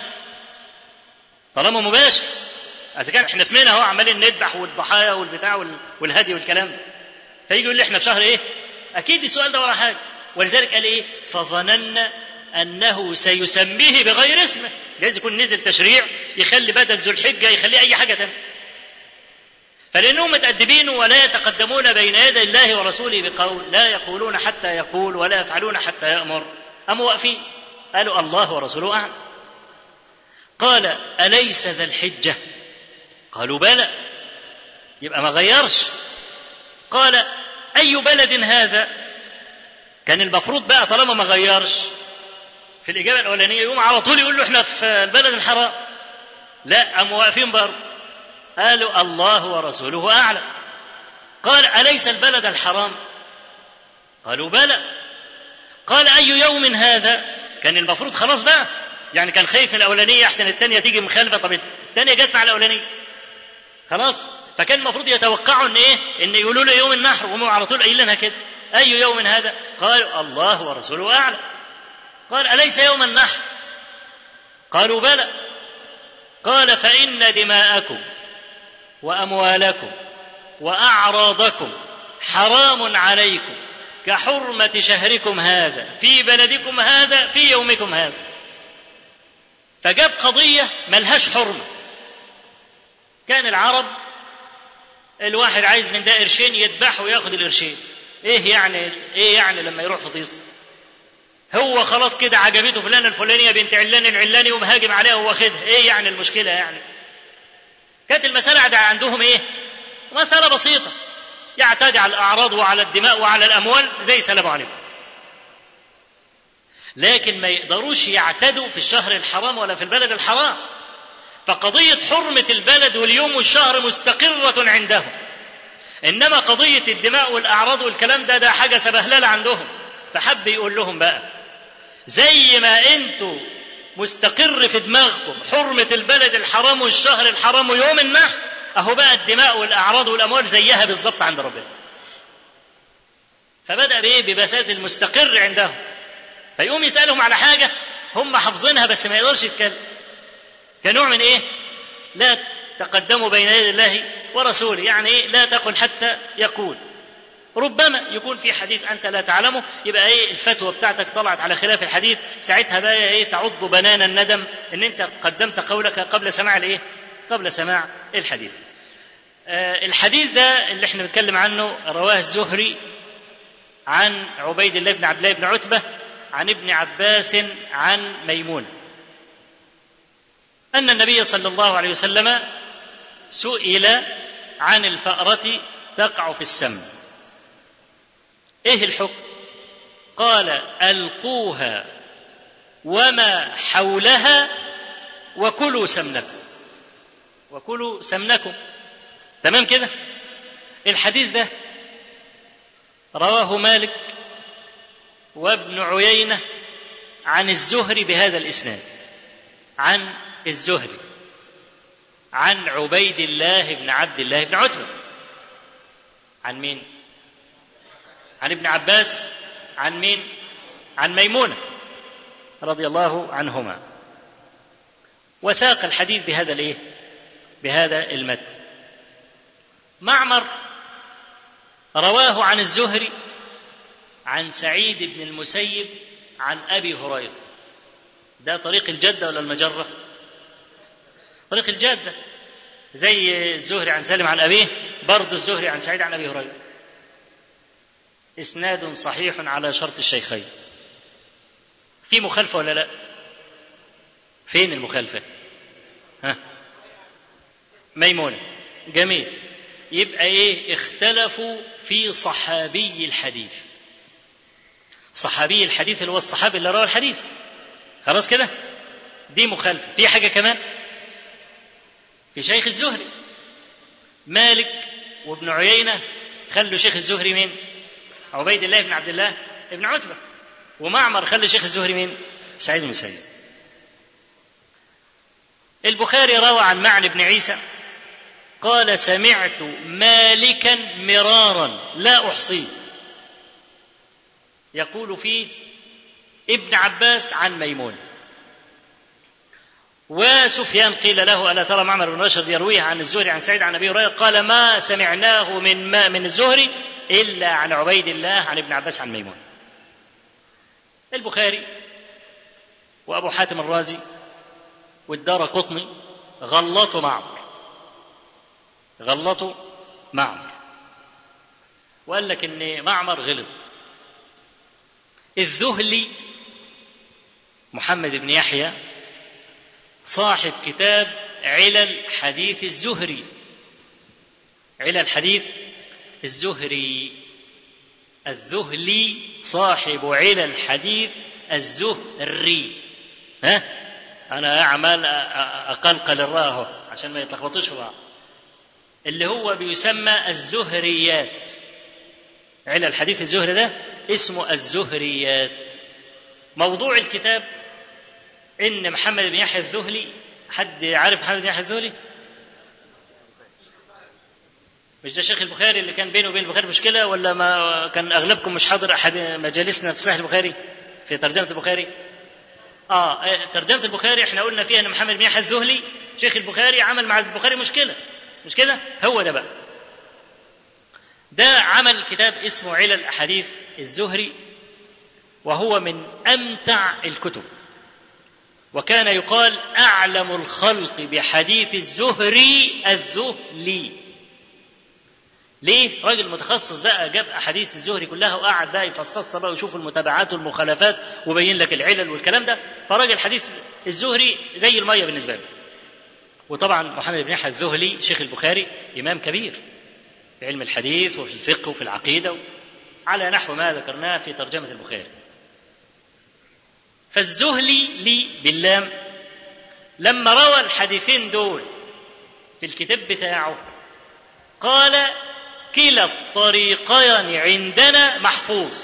طالما مباشر اذا كان احنا في منى اهو عمالين نذبح والضحايا والبتاع والهدي والكلام ده فيجي يقول لي احنا في شهر ايه اكيد السؤال ده وراه حاجه ولذلك قال ايه فظننا انه سيسميه بغير اسمه جايز يكون نزل تشريع يخلي بدل ذو الحجه يخليه اي حاجه تانية فلانهم متادبين ولا يتقدمون بين يدي الله ورسوله بقول لا يقولون حتى يقول ولا يفعلون حتى يامر ام واقفين قالوا الله ورسوله اعلم قال اليس ذا الحجه قالوا بلى يبقى ما غيرش قال اي بلد هذا كان المفروض بقى طالما ما غيرش في الإجابة الأولانية يقوم على طول يقول له إحنا في البلد الحرام لا قاموا واقفين برضه قالوا الله ورسوله أعلم قال أليس البلد الحرام قالوا بلى قال أي يوم هذا كان المفروض خلاص بقى يعني كان خايف من الأولانية أحسن الثانية تيجي مخالفة طب الثانية جت مع الأولانية خلاص فكان المفروض يتوقعوا ان ايه؟ ان يقولوا له يوم النحر وهم على طول قايلينها كده. اي يوم هذا؟ قالوا الله ورسوله اعلم. قال اليس يوم النحر؟ قالوا بلى. قال فان دماءكم واموالكم واعراضكم حرام عليكم كحرمه شهركم هذا في بلدكم هذا في يومكم هذا. فجاب قضيه ملهاش حرمه. كان العرب الواحد عايز من ده قرشين يذبحه وياخد القرشين ايه يعني ايه يعني لما يروح فطيس هو خلاص كده عجبته فلانه الفلانيه بنت علان العلاني ومهاجم عليها وواخدها ايه يعني المشكله يعني كانت المساله عندهم ايه مساله بسيطه يعتدي على الاعراض وعلى الدماء وعلى الاموال زي سلام عليكم لكن ما يقدروش يعتدوا في الشهر الحرام ولا في البلد الحرام فقضية حرمة البلد واليوم والشهر مستقرة عندهم إنما قضية الدماء والأعراض والكلام ده ده حاجة سبهللة عندهم فحب يقول لهم بقى زي ما انتوا مستقر في دماغكم حرمة البلد الحرام والشهر الحرام ويوم النحر أهو بقى الدماء والأعراض والأموال زيها بالظبط عند ربنا فبدأ بإيه ببساطة المستقر عندهم فيقوم يسألهم على حاجة هم حافظينها بس ما يقدرش يتكلم كنوع من ايه لا تقدموا بين يدي الله ورسوله يعني ايه لا تقل حتى يقول ربما يكون في حديث انت لا تعلمه يبقى ايه الفتوى بتاعتك طلعت على خلاف الحديث ساعتها بقى ايه تعض بنان الندم ان انت قدمت قولك قبل سماع الايه قبل سماع الحديث آه الحديث ده اللي احنا بنتكلم عنه رواه الزهري عن عبيد الله بن عبد الله بن عتبه عن ابن عباس عن ميمون ان النبي صلى الله عليه وسلم سئل عن الفأرة تقع في السم ايه الحكم قال القوها وما حولها وكلوا سمنكم وكلوا سمنكم تمام كده الحديث ده رواه مالك وابن عيينة عن الزهري بهذا الإسناد عن الزهري عن عبيد الله بن عبد الله بن عتبة عن مين؟ عن ابن عباس عن مين؟ عن ميمونة رضي الله عنهما وساق الحديث بهذا الايه؟ بهذا المتن معمر رواه عن الزهري عن سعيد بن المسيب عن ابي هريره ده طريق الجده ولا المجره طريق الجاده زي الزهري عن سالم عن ابيه برضه الزهري عن سعيد عن ابي هريره اسناد صحيح على شرط الشيخين في مخالفه ولا لا فين المخالفه ها ميمونه جميل يبقى ايه اختلفوا في صحابي الحديث صحابي الحديث اللي هو الصحابي اللي روى الحديث خلاص كده دي مخالفه في حاجه كمان في شيخ الزهري مالك وابن عيينه خلوا شيخ الزهري مين عبيد الله بن عبد الله بن عتبه ومعمر خلى شيخ الزهري مين سعيد بن مسيب البخاري روى عن معن بن عيسى قال سمعت مالكا مرارا لا احصيه يقول فيه ابن عباس عن ميمون وسفيان قيل له الا ترى معمر بن رشد يرويه عن الزهري عن سعيد عن ابي هريره قال ما سمعناه من ما من الزهري الا عن عبيد الله عن ابن عباس عن ميمون البخاري وابو حاتم الرازي والدار قطني غلطوا معمر غلطوا معمر وقال لك ان معمر غلط الذهلي محمد بن يحيى صاحب كتاب علل حديث الزهري علل حديث الزهري الذهلي صاحب علل حديث الزهري ها انا اعمال اقلقل الراء اهو عشان ما يتلخبطوش في بعض اللي هو بيسمى الزهريات علل الحديث الزهري ده اسمه الزهريات موضوع الكتاب ان محمد بن يحيى الذهلي حد عارف محمد بن يحيى الذهلي مش ده شيخ البخاري اللي كان بينه وبين البخاري مشكله ولا ما كان اغلبكم مش حاضر احد مجالسنا في صحيح البخاري في ترجمه البخاري اه ترجمه البخاري احنا قلنا فيها ان محمد بن يحيى الذهلي شيخ البخاري عمل مع البخاري مشكله مش كده هو ده بقى ده عمل كتاب اسمه علل احاديث الزهري وهو من امتع الكتب وكان يقال اعلم الخلق بحديث الزهري الذهلي ليه؟ راجل متخصص بقى جاب احاديث الزهري كلها وقعد بقى يفصصها بقى ويشوف المتابعات والمخالفات وبين لك العلل والكلام ده فراجل حديث الزهري زي الميه بالنسبه له. وطبعا محمد بن يحيى الزهلي شيخ البخاري امام كبير في علم الحديث وفي الفقه وفي العقيده على نحو ما ذكرناه في ترجمه البخاري. فالزهلي لي باللام لما روى الحديثين دول في الكتاب بتاعه قال كلا الطريقين عندنا محفوظ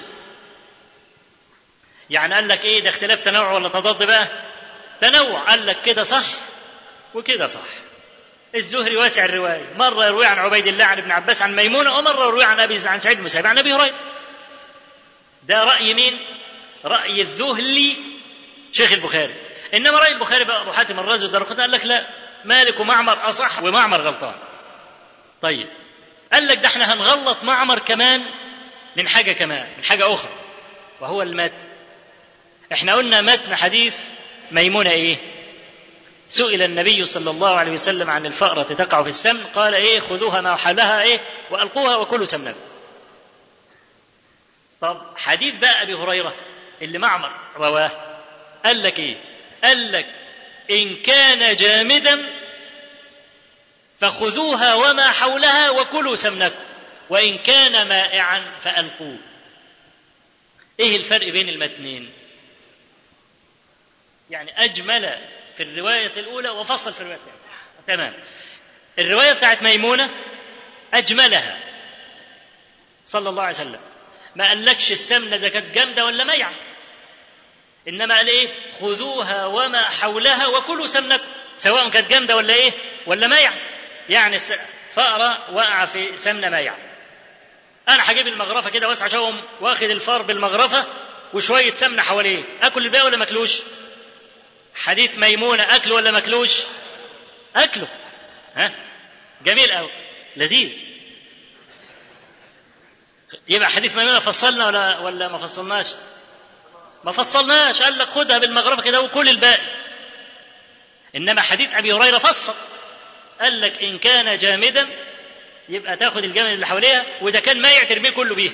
يعني قال لك ايه ده اختلاف تنوع ولا تضاد بقى تنوع قال لك كده صح وكده صح الزهري واسع الروايه مره يروي عن عبيد الله عن ابن عباس عن ميمونه ومره يروي عن ابي عن سعيد بن مسيب عن ابي هريره ده راي مين راي الذهلي شيخ البخاري انما راي البخاري بقى ابو حاتم الرازي والدرقطني قال لك لا مالك ومعمر اصح ومعمر غلطان طيب قال لك ده احنا هنغلط معمر كمان من حاجة كمان من حاجة أخرى وهو المتن احنا قلنا متن حديث ميمونة ايه سئل النبي صلى الله عليه وسلم عن الفأرة تقع في السمن قال ايه خذوها ما حولها ايه وألقوها وكلوا سمنها طب حديث بقى أبي هريرة اللي معمر رواه قال لك ايه قال لك إن كان جامدا فخذوها وما حولها وكلوا سمنكم وإن كان مائعا فألقوه إيه الفرق بين المتنين يعني أجمل في الرواية الأولى وفصل في الرواية الثانية تمام الرواية بتاعت ميمونة أجملها صلى الله عليه وسلم ما قالكش السمنة إذا كانت جامدة ولا ميعة إنما قال إيه خذوها وما حولها وكلوا سمنكم سواء كانت جامدة ولا إيه ولا ميعة يعني فأرة وقع في سمنة ميعة أنا هجيب المغرفة كده واسع شوهم واخد الفار بالمغرفة وشوية سمنة حواليه أكل الباقي ولا ماكلوش؟ حديث ميمونة أكله ولا ماكلوش؟ أكله ها جميل أوي لذيذ يبقى حديث ميمونة فصلنا ولا ولا ما فصلناش؟ ما فصلناش قال لك خدها بالمغرفة كده وكل الباقي إنما حديث أبي هريرة فصل قال لك إن كان جامدا يبقى تاخد الجامد اللي حواليها وإذا كان مايع ترميه كله بيها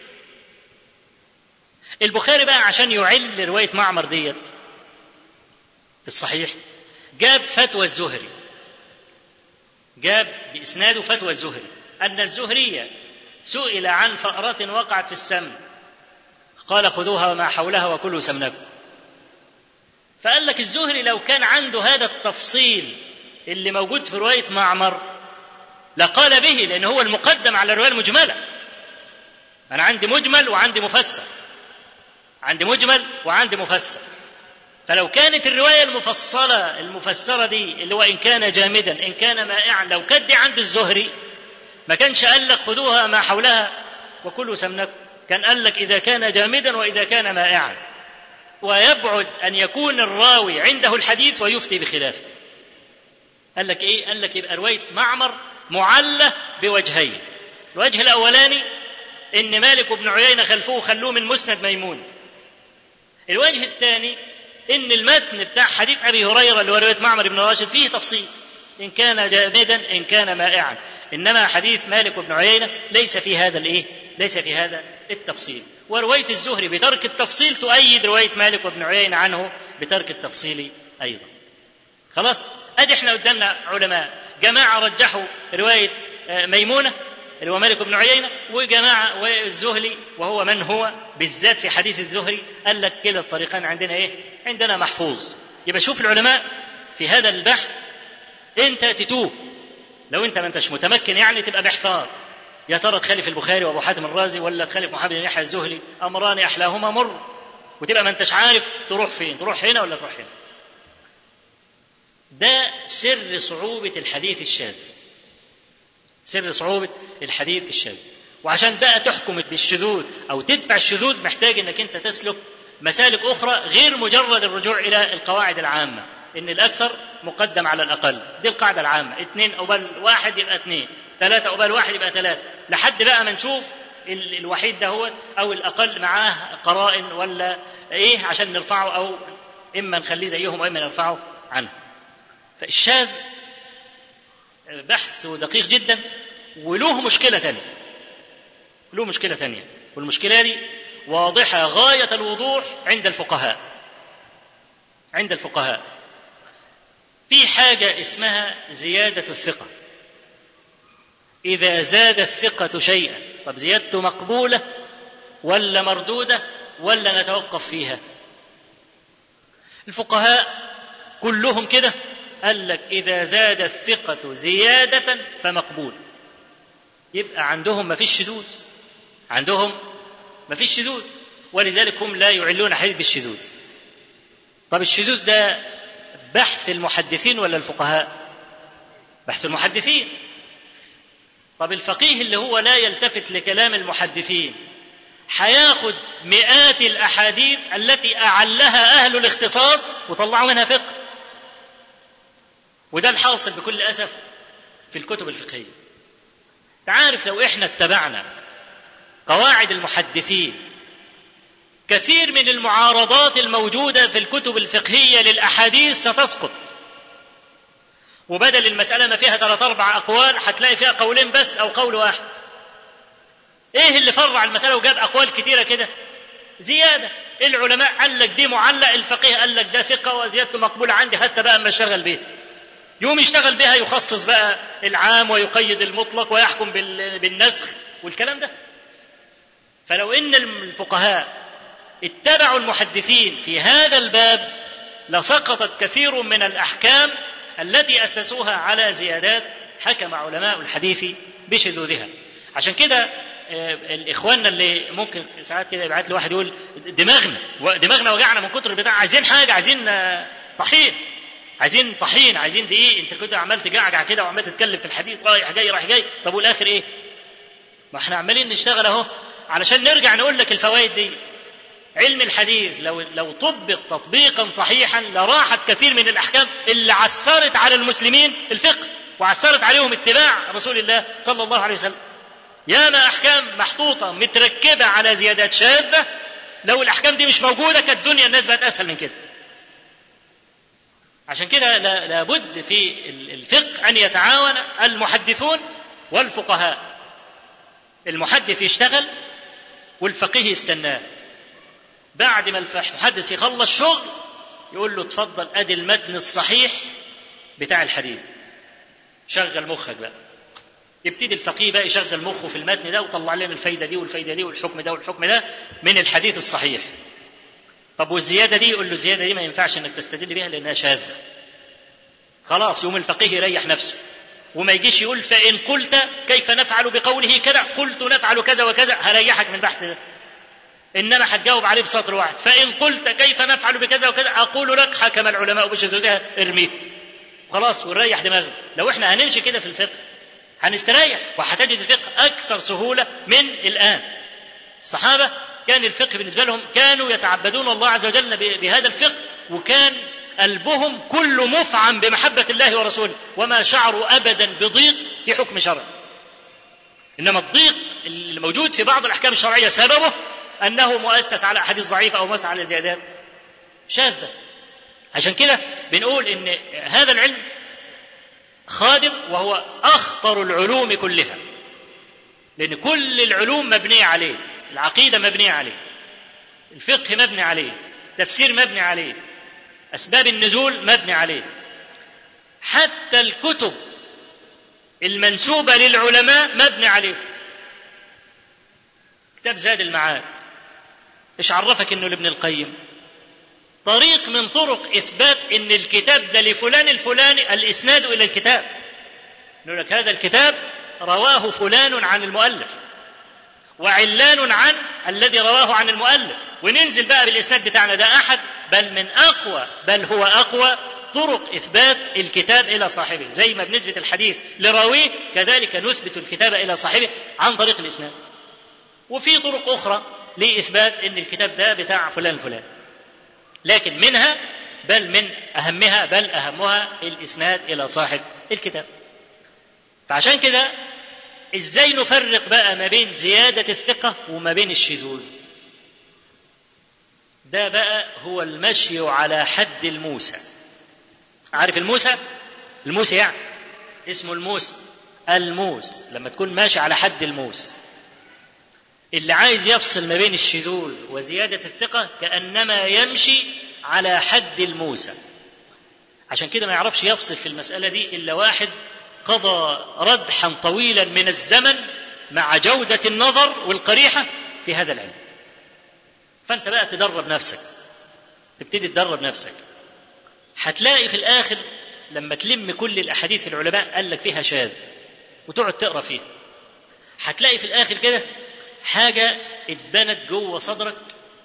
البخاري بقى عشان يعل رواية معمر ديت في الصحيح جاب فتوى الزهري جاب بإسناده فتوى الزهري أن الزهرية سئل عن فأرة وقعت في السمن قال خذوها وما حولها وكلوا سمنكم فقال لك الزهري لو كان عنده هذا التفصيل اللي موجود في رواية معمر لقال به لأن هو المقدم على الرواية المجملة أنا عندي مجمل وعندي مفسر عندي مجمل وعندي مفسر فلو كانت الرواية المفصلة المفسرة دي اللي هو إن كان جامدا إن كان مائعا لو كانت دي عند الزهري ما كانش قال لك خذوها ما حولها وكلوا سمنكم كان قال لك إذا كان جامدا وإذا كان مائعا ويبعد أن يكون الراوي عنده الحديث ويفتي بخلافه قال لك إيه؟ قال لك يبقى رواية معمر معلة بوجهين الوجه الأولاني إن مالك بن عيينة خلفوه خلوه من مسند ميمون الوجه الثاني إن المتن بتاع حديث أبي هريرة اللي هو رواية معمر بن راشد فيه تفصيل إن كان جامدا إن كان مائعا إنما حديث مالك بن عيينة ليس في هذا الإيه؟ ليس في هذا التفصيل ورواية الزهري بترك التفصيل تؤيد رواية مالك بن عيينة عنه بترك التفصيل أيضا خلاص أدي احنا قدامنا علماء جماعة رجحوا رواية ميمونة اللي هو مالك بن عيينة وجماعة والزهلي وهو من هو بالذات في حديث الزهري قال لك كلا الطريقان عندنا ايه؟ عندنا محفوظ يبقى شوف العلماء في هذا البحث انت تتوه لو انت ما انتش متمكن يعني تبقى محتار يا ترى تخالف البخاري وابو حاتم الرازي ولا تخالف محمد بن يحيى الزهري امران احلاهما مر وتبقى ما انتش عارف تروح فين تروح هنا ولا تروح هنا ده سر صعوبة الحديث الشاذ سر صعوبة الحديث الشاذ وعشان بقى تحكم بالشذوذ أو تدفع الشذوذ محتاج أنك أنت تسلك مسالك أخرى غير مجرد الرجوع إلى القواعد العامة إن الأكثر مقدم على الأقل دي القاعدة العامة اثنين قبل واحد يبقى اثنين ثلاثة قبل واحد يبقى ثلاثة لحد بقى ما نشوف الوحيد ده هو أو الأقل معاه قرائن ولا إيه عشان نرفعه أو إما نخليه زيهم وإما نرفعه عنه فالشاذ بحث دقيق جدا وله مشكلة ثانية له مشكلة ثانية والمشكلة دي واضحة غاية الوضوح عند الفقهاء عند الفقهاء في حاجة اسمها زيادة الثقة إذا زاد الثقة شيئا طب زيادته مقبولة ولا مردودة ولا نتوقف فيها الفقهاء كلهم كده قال لك إذا زاد الثقة زيادة فمقبول يبقى عندهم ما فيش شذوذ عندهم ما فيش شذوذ ولذلك هم لا يعلون حديث بالشذوذ طب الشذوذ ده بحث المحدثين ولا الفقهاء بحث المحدثين طب الفقيه اللي هو لا يلتفت لكلام المحدثين هياخد مئات الاحاديث التي اعلها اهل الاختصاص وطلعوا منها فقه وده الحاصل بكل اسف في الكتب الفقهيه تعرف لو احنا اتبعنا قواعد المحدثين كثير من المعارضات الموجودة في الكتب الفقهية للأحاديث ستسقط وبدل المسألة ما فيها ثلاث أربع أقوال هتلاقي فيها قولين بس أو قول واحد إيه اللي فرع المسألة وجاب أقوال كثيرة كده زيادة العلماء قال لك دي معلق الفقيه قال لك ده ثقة وزيادته مقبولة عندي حتى بقى أما اشتغل بيه يوم يشتغل بها يخصص بقى العام ويقيد المطلق ويحكم بالنسخ والكلام ده فلو ان الفقهاء اتبعوا المحدثين في هذا الباب لسقطت كثير من الاحكام التي اسسوها على زيادات حكم علماء الحديث بشذوذها عشان كده الاخواننا اللي ممكن ساعات كده يبعت لي واحد يقول دماغنا دماغنا وجعنا من كتر البتاع عايزين حاجه عايزين طحين عايزين طحين عايزين دقيق انت كنت عمال تجعجع كده وعمال تتكلم في الحديث رايح جاي رايح جاي طب والاخر ايه؟ ما احنا عمالين نشتغل اهو علشان نرجع نقول لك الفوائد دي علم الحديث لو لو طبق تطبيقا صحيحا لراحت كثير من الاحكام اللي عثرت على المسلمين الفقه وعثرت عليهم اتباع رسول الله صلى الله عليه وسلم ياما احكام محطوطه متركبه على زيادات شاذه لو الاحكام دي مش موجوده كانت الدنيا الناس بقت اسهل من كده عشان كده لابد في الفقه ان يتعاون المحدثون والفقهاء المحدث يشتغل والفقيه يستناه بعد ما المحدث يخلص شغل يقول له اتفضل ادي المتن الصحيح بتاع الحديث شغل مخك بقى يبتدي الفقيه بقى يشغل مخه في المتن ده ويطلع لنا الفايده دي والفايده دي والحكم ده والحكم ده من الحديث الصحيح طب والزياده دي يقول له الزياده دي ما ينفعش انك تستدل بها لانها شاذه خلاص يوم الفقيه يريح نفسه وما يجيش يقول فإن قلت كيف نفعل بقوله كذا قلت نفعل كذا وكذا هريحك من بحث ده إنما هتجاوب عليه بسطر واحد فإن قلت كيف نفعل بكذا وكذا أقول لك حكم العلماء بشذوذها ارميه خلاص ونريح دماغنا لو احنا هنمشي كده في الفقه هنستريح وهتجد الفقه أكثر سهولة من الآن الصحابة كان الفقه بالنسبة لهم كانوا يتعبدون الله عز وجل بهذا الفقه وكان قلبهم كله مفعم بمحبة الله ورسوله وما شعروا أبدا بضيق في حكم شرعي إنما الضيق الموجود في بعض الأحكام الشرعية سببه أنه مؤسس على أحاديث ضعيفة أو مؤسس على زيادات شاذة عشان كده بنقول إن هذا العلم خادم وهو أخطر العلوم كلها لأن كل العلوم مبنية عليه العقيدة مبنية عليه الفقه مبني عليه تفسير مبني عليه أسباب النزول مبني عليه حتى الكتب المنسوبة للعلماء مبني عليه كتاب زاد المعاد ايش عرفك انه لابن القيم طريق من طرق اثبات ان الكتاب ده لفلان الفلاني الاسناد الى الكتاب يقول لك هذا الكتاب رواه فلان عن المؤلف وعلان عن الذي رواه عن المؤلف وننزل بقى بالاسناد بتاعنا ده احد بل من اقوى بل هو اقوى طرق اثبات الكتاب الى صاحبه زي ما بنثبت الحديث لراويه كذلك نثبت الكتاب الى صاحبه عن طريق الاسناد وفي طرق اخرى لاثبات ان الكتاب ده بتاع فلان فلان لكن منها بل من اهمها بل اهمها الاسناد الى صاحب الكتاب فعشان كده ازاي نفرق بقى ما بين زيادة الثقة وما بين الشذوذ ده بقى هو المشي على حد الموسى عارف الموسى الموسى يعني اسمه الموس الموس لما تكون ماشي على حد الموس اللي عايز يفصل ما بين الشذوذ وزيادة الثقة كأنما يمشي على حد الموسى عشان كده ما يعرفش يفصل في المسألة دي إلا واحد قضى ردحا طويلا من الزمن مع جودة النظر والقريحة في هذا العلم فأنت بقى تدرب نفسك تبتدي تدرب نفسك هتلاقي في الآخر لما تلم كل الأحاديث العلماء قال لك فيها شاذ وتقعد تقرا فيها هتلاقي في الآخر كده حاجة اتبنت جوه صدرك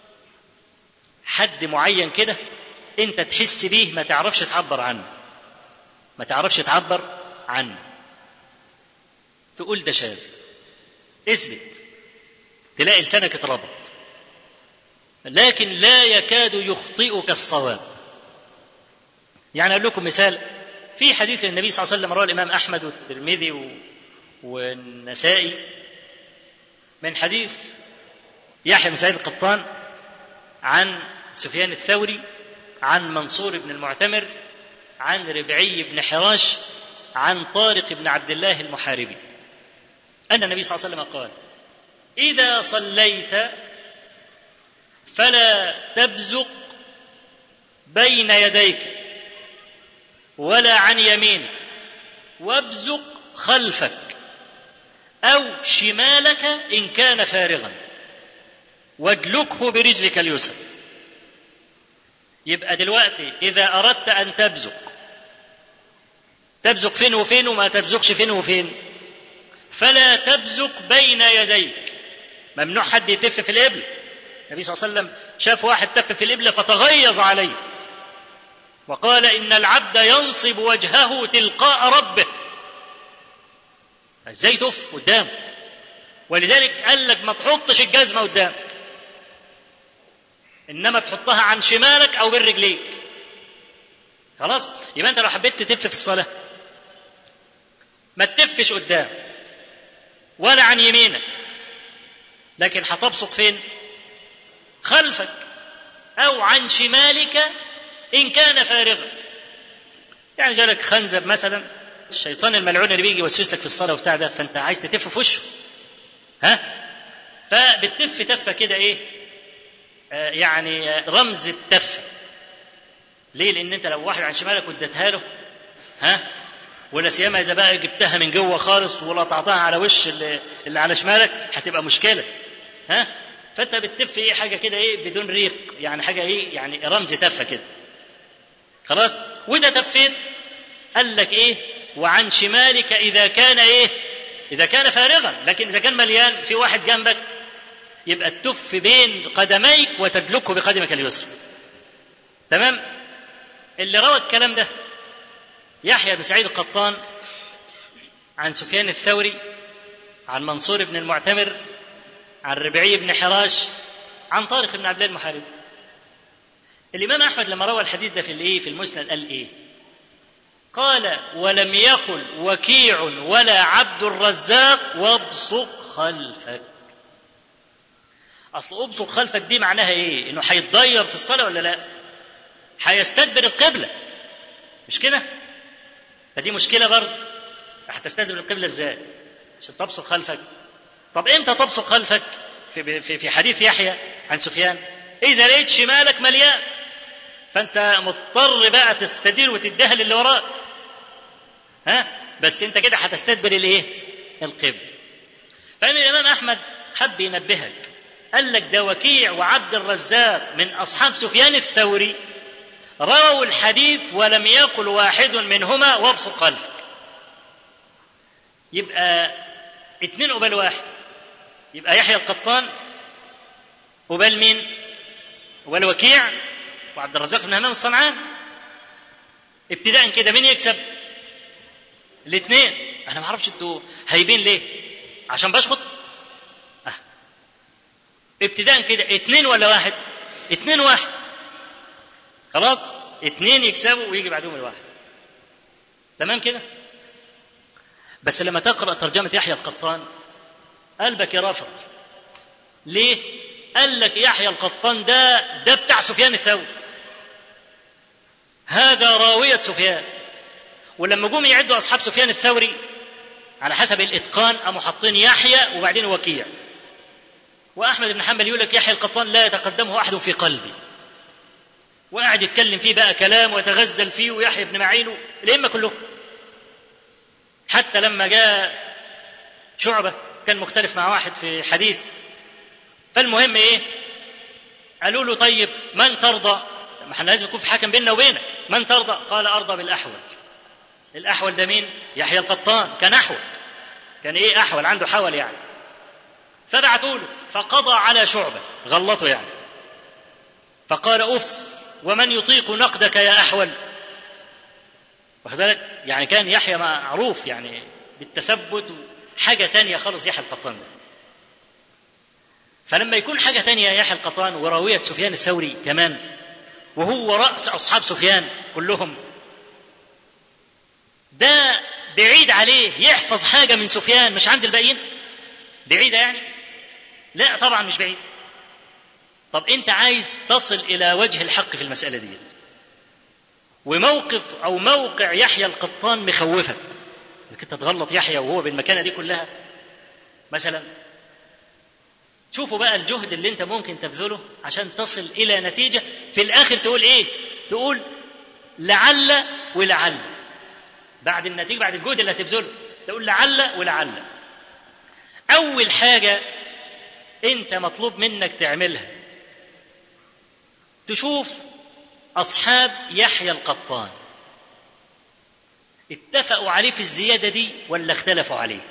حد معين كده انت تحس بيه ما تعرفش تعبر عنه ما تعرفش تعبر عنه تقول ده شاذ اثبت تلاقي لسانك اتربط لكن لا يكاد يخطئك الصواب يعني اقول لكم مثال في حديث النبي صلى الله عليه وسلم رواه الامام احمد والترمذي والنسائي من حديث يحيى بن سعيد القطان عن سفيان الثوري عن منصور بن المعتمر عن ربعي بن حراش عن طارق بن عبد الله المحاربي أن النبي صلى الله عليه وسلم قال إذا صليت فلا تبزق بين يديك ولا عن يمينك وابزق خلفك أو شمالك إن كان فارغا وادلكه برجلك اليسرى يبقى دلوقتي إذا أردت أن تبزق تبزق فين وفين وما تبزقش فين وفين فلا تبزق بين يديك ممنوع حد يتف في الإبل النبي صلى الله عليه وسلم شاف واحد تف في الإبل فتغيظ عليه وقال إن العبد ينصب وجهه تلقاء ربه ازاي تف قدام ولذلك قال لك ما تحطش الجزمة قدام إنما تحطها عن شمالك أو بين رجليك خلاص يبقى أنت لو حبيت تتف في الصلاة ما تتفش قدام ولا عن يمينك لكن هتبصق فين خلفك أو عن شمالك إن كان فارغا يعني جالك خنزب مثلا الشيطان الملعون اللي بيجي يوسوس لك في الصلاة وبتاع ده فأنت عايز تتف في وشه ها فبتتف تفة كده إيه آه يعني آه رمز التفة ليه؟ لأن أنت لو واحد عن شمالك واديتها له ها ولا سيما إذا بقى جبتها من جوه خالص ولطعتها على وش اللي, اللي على شمالك هتبقى مشكلة ها فأنت بتتف إيه حاجة كده إيه بدون ريق يعني حاجة إيه يعني رمز تفة كده خلاص وإذا تفيت قال لك إيه وعن شمالك إذا كان إيه إذا كان فارغا لكن إذا كان مليان في واحد جنبك يبقى التف بين قدميك وتدلكه بقدمك اليسرى تمام اللي روى الكلام ده يحيى بن سعيد القطان عن سفيان الثوري عن منصور بن المعتمر عن ربعي بن حراش عن طارق بن عبد الله المحاربي الإمام أحمد لما روى الحديث ده في الإيه في المسند قال إيه قال ولم يقل وكيع ولا عبد الرزاق وابصق خلفك اصل ابصق خلفك دي معناها ايه انه هيتضير في الصلاه ولا لا هيستدبر القبله مش كده فدي مشكله برضه هتستدبر القبله ازاي عشان تبصق خلفك طب امتى تبصق خلفك في, في, في حديث يحيى عن سفيان اذا لقيت شمالك مليان فانت مضطر بقى تستدير وتديها للي وراك ها بس انت كده هتستدبر الايه القبل فإن الامام احمد حب ينبهك قال لك ده وكيع وعبد الرزاق من اصحاب سفيان الثوري رووا الحديث ولم يقل واحد منهما وابصق خلفك يبقى اتنين قبال واحد يبقى يحيى القطان قبال مين قبال وكيع وعبد الرزاق بن همام الصنعان ابتداء كده مين يكسب الاثنين انا ما اعرفش انتوا هايبين ليه عشان بشخط أه. ابتداء كده اثنين ولا واحد اثنين واحد خلاص اثنين يكسبوا ويجي بعدهم الواحد تمام كده بس لما تقرا ترجمه يحيى القطان قلبك يرافق ليه قال لك يحيى القطان ده ده بتاع سفيان الثوري هذا راوية سفيان ولما جم يعدوا أصحاب سفيان الثوري على حسب الإتقان قاموا حاطين يحيى وبعدين وكيع وأحمد بن حنبل يقول لك يحيى القطان لا يتقدمه أحد في قلبي وقاعد يتكلم فيه بقى كلام ويتغزل فيه ويحيى بن معين الأئمة كلهم حتى لما جاء شعبة كان مختلف مع واحد في حديث فالمهم ايه قالوا له طيب من ترضى ما احنا لازم يكون في حكم بيننا وبينك من ترضى قال ارضى بالاحول الاحول ده مين يحيى القطان كان احول كان ايه احول عنده حول يعني فبعتوا له فقضى على شعبه غلطه يعني فقال اف ومن يطيق نقدك يا احول واخد بالك يعني كان يحيى معروف يعني بالتثبت حاجه تانية خالص يحيى القطان ده فلما يكون حاجة تانية يحيى القطان وراوية سفيان الثوري كمان وهو رأس أصحاب سفيان كلهم ده بعيد عليه يحفظ حاجة من سفيان مش عند الباقيين بعيدة يعني لا طبعا مش بعيد طب انت عايز تصل الى وجه الحق في المساله دي وموقف او موقع يحيى القطان مخوفك انك انت تغلط يحيى وهو بالمكانه دي كلها مثلا شوفوا بقى الجهد اللي انت ممكن تبذله عشان تصل الى نتيجه في الاخر تقول ايه تقول لعل ولعل بعد النتيجه بعد الجهد اللي هتبذله تقول لعل ولعل اول حاجه انت مطلوب منك تعملها تشوف اصحاب يحيى القطان اتفقوا عليه في الزياده دي ولا اختلفوا عليه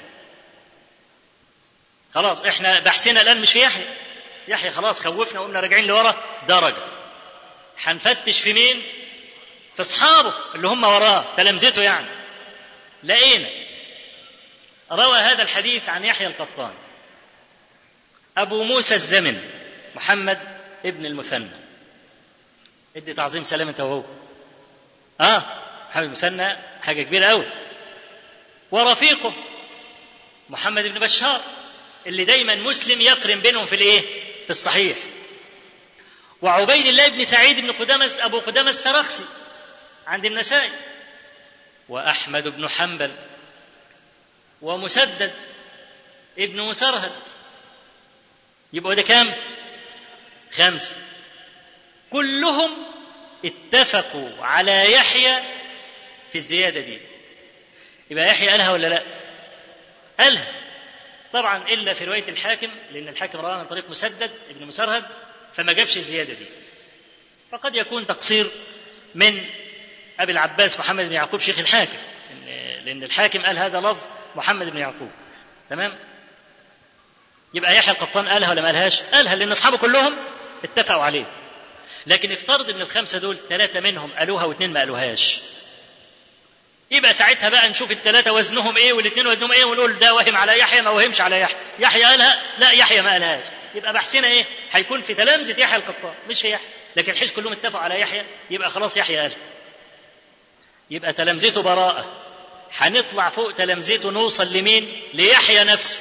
خلاص احنا بحثنا الان مش في يحيى يحيى خلاص خوفنا وقمنا راجعين لورا درجه هنفتش في مين في اصحابه اللي هم وراه تلامذته يعني لقينا روى هذا الحديث عن يحيى القطان ابو موسى الزمن محمد ابن المثنى ادي تعظيم سلام انت وهو اه محمد المثنى حاجه كبيره قوي ورفيقه محمد بن بشار اللي دايما مسلم يقرن بينهم في الايه في الصحيح وعبيد الله بن سعيد بن قدامة أبو قدامة السرخسي عند النسائي وأحمد بن حنبل ومسدد ابن مسرهد يبقوا ده كام؟ خمسة كلهم اتفقوا على يحيى في الزيادة دي يبقى يحيى قالها ولا لا؟ قالها طبعا إلا في رواية الحاكم لأن الحاكم رواها من طريق مسدد ابن مسرهد فما جابش الزيادة دي فقد يكون تقصير من أبي العباس محمد بن يعقوب شيخ الحاكم لأن الحاكم قال هذا لفظ محمد بن يعقوب تمام يبقى يحيى القطان قالها ولا ما قالهاش قالها لأن أصحابه كلهم اتفقوا عليه لكن افترض ان الخمسه دول ثلاثه منهم قالوها واثنين ما قالوهاش يبقى ساعتها بقى نشوف الثلاثه وزنهم ايه والاثنين وزنهم ايه ونقول ده وهم على يحيى ما وهمش على يحيى يحيى قالها لا يحيى ما قالهاش يبقى بحثنا ايه هيكون في تلامذه يحيى القطان مش في يحيى لكن الحج كلهم اتفقوا على يحيى يبقى خلاص يحيى قال يبقى تلامذته براءه هنطلع فوق تلامذته نوصل لمين ليحيى نفسه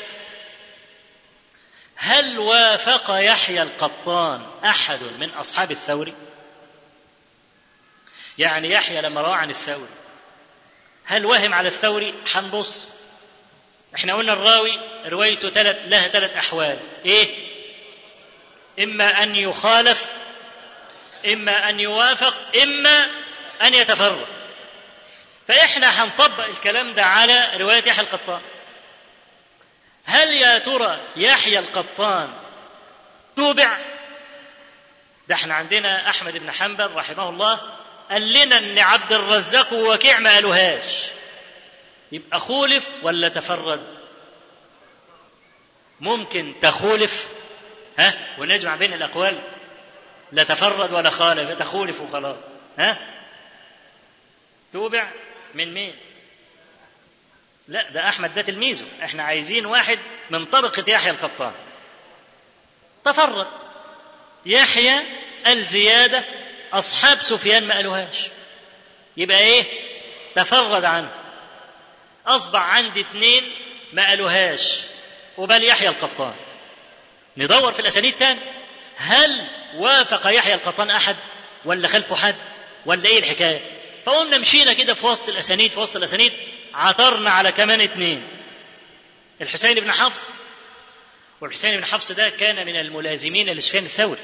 هل وافق يحيى القطان احد من اصحاب الثوري يعني يحيى لما روى عن الثوري هل وهم على الثوري هنبص احنا قلنا الراوي روايته ثلاث لها ثلاث احوال ايه اما ان يخالف اما ان يوافق اما ان يتفرق فاحنا هنطبق الكلام ده على روايه يحيى القطان هل يا ترى يحيى القطان توبع ده احنا عندنا احمد بن حنبل رحمه الله قال لنا ان عبد الرزاق ووكيع ما قالوهاش يبقى خولف ولا تفرد ممكن تخولف ها ونجمع بين الاقوال لا تفرد ولا خالف تخولف وخلاص ها توبع من مين لا ده احمد ده تلميذه احنا عايزين واحد من طبقه يحيى القطان تفرد يحيى الزياده اصحاب سفيان ما قالوهاش يبقى ايه تفرد عنه اصبح عندي اثنين ما قالوهاش وبل يحيى القطان ندور في الاسانيد تاني هل وافق يحيى القطان احد ولا خلفه حد ولا ايه الحكايه فقمنا مشينا كده في وسط الاسانيد في وسط الاسانيد عثرنا على كمان اثنين الحسين بن حفص والحسين بن حفص ده كان من الملازمين لسفيان الثوري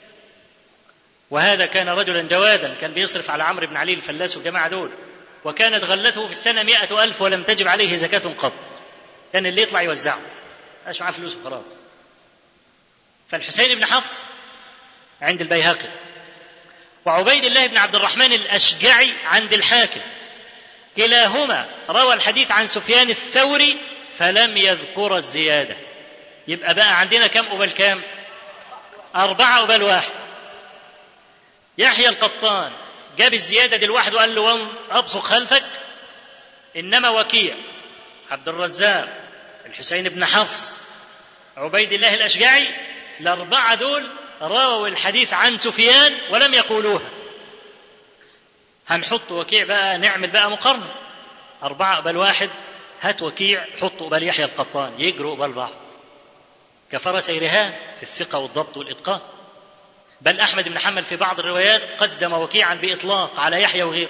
وهذا كان رجلا جوادا كان بيصرف على عمرو بن علي الفلاس والجماعة دول وكانت غلته في السنة مئة ألف ولم تجب عليه زكاة قط كان اللي يطلع يوزعه مش معاه فلوس وخلاص فالحسين بن حفص عند البيهقي وعبيد الله بن عبد الرحمن الأشجعي عند الحاكم كلاهما روى الحديث عن سفيان الثوري فلم يذكر الزيادة يبقى بقى عندنا كم قبل كام أربعة قبل واحد يحيى القطان جاب الزيادة دي لوحده وقال له أبصق خلفك إنما وكيع عبد الرزاق الحسين بن حفص عبيد الله الأشجعي الأربعة دول رووا الحديث عن سفيان ولم يقولوها هنحط وكيع بقى نعمل بقى مقارنة أربعة قبل واحد هات وكيع حطوا قبل يحيى القطان يجروا قبل بعض كفرسي رهان في الثقة والضبط والإتقان بل أحمد بن حنبل في بعض الروايات قدم وكيعا بإطلاق على يحيى وغيره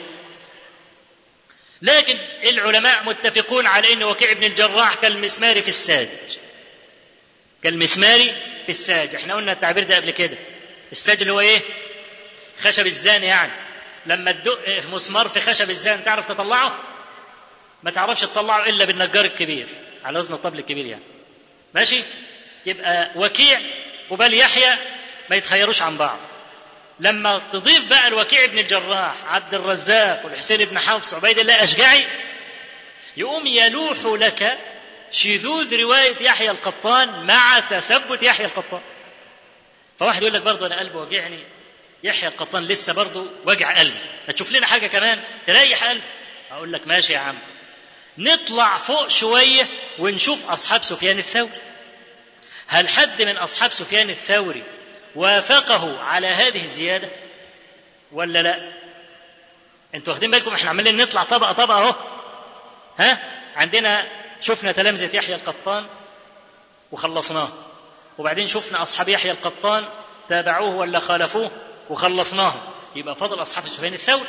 لكن العلماء متفقون على أن وكيع بن الجراح كالمسمار في الساج كالمسمار في الساج احنا قلنا التعبير ده قبل كده الساج اللي هو ايه خشب الزان يعني لما تدق مسمار في خشب الزان تعرف تطلعه ما تعرفش تطلعه الا بالنجار الكبير على وزن الطبل الكبير يعني ماشي يبقى وكيع وبل يحيى ما يتخيروش عن بعض لما تضيف بقى الوكيع بن الجراح عبد الرزاق والحسين بن حفص عبيد الله أشجعي يقوم يلوح لك شذوذ رواية يحيى القطان مع تثبت يحيى القطان فواحد يقول لك برضه أنا قلبي وجعني يحيى القطان لسه برضه وجع قلب ما تشوف لنا حاجة كمان تريح قلب أقول لك ماشي يا عم نطلع فوق شوية ونشوف أصحاب سفيان الثوري هل حد من أصحاب سفيان الثوري وافقه على هذه الزيادة ولا لا انتوا واخدين بالكم احنا عمالين نطلع طبقة طبقة اهو ها عندنا شفنا تلامذة يحيى القطان وخلصناه وبعدين شفنا أصحاب يحيى القطان تابعوه ولا خالفوه وخلصناه يبقى فضل أصحاب سفيان الثوري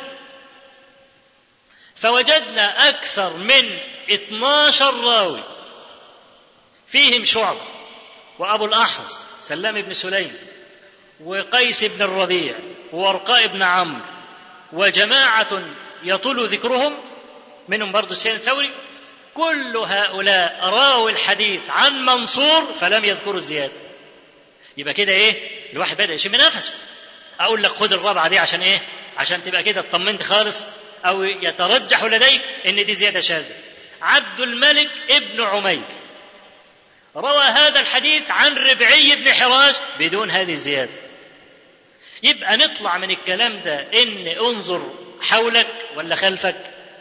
فوجدنا أكثر من 12 راوي فيهم شعب وأبو الأحوص سلام بن سليم وقيس بن الربيع وورقاء بن عمرو وجماعة يطول ذكرهم منهم برضو السيد الثوري كل هؤلاء راوا الحديث عن منصور فلم يذكروا الزيادة يبقى كده ايه الواحد بدأ يشم نفسه اقول لك خد الرابعة دي عشان ايه عشان تبقى كده اطمنت خالص او يترجح لديك ان دي زيادة شاذة عبد الملك ابن عمير روى هذا الحديث عن ربعي بن حراش بدون هذه الزيادة يبقى نطلع من الكلام ده ان انظر حولك ولا خلفك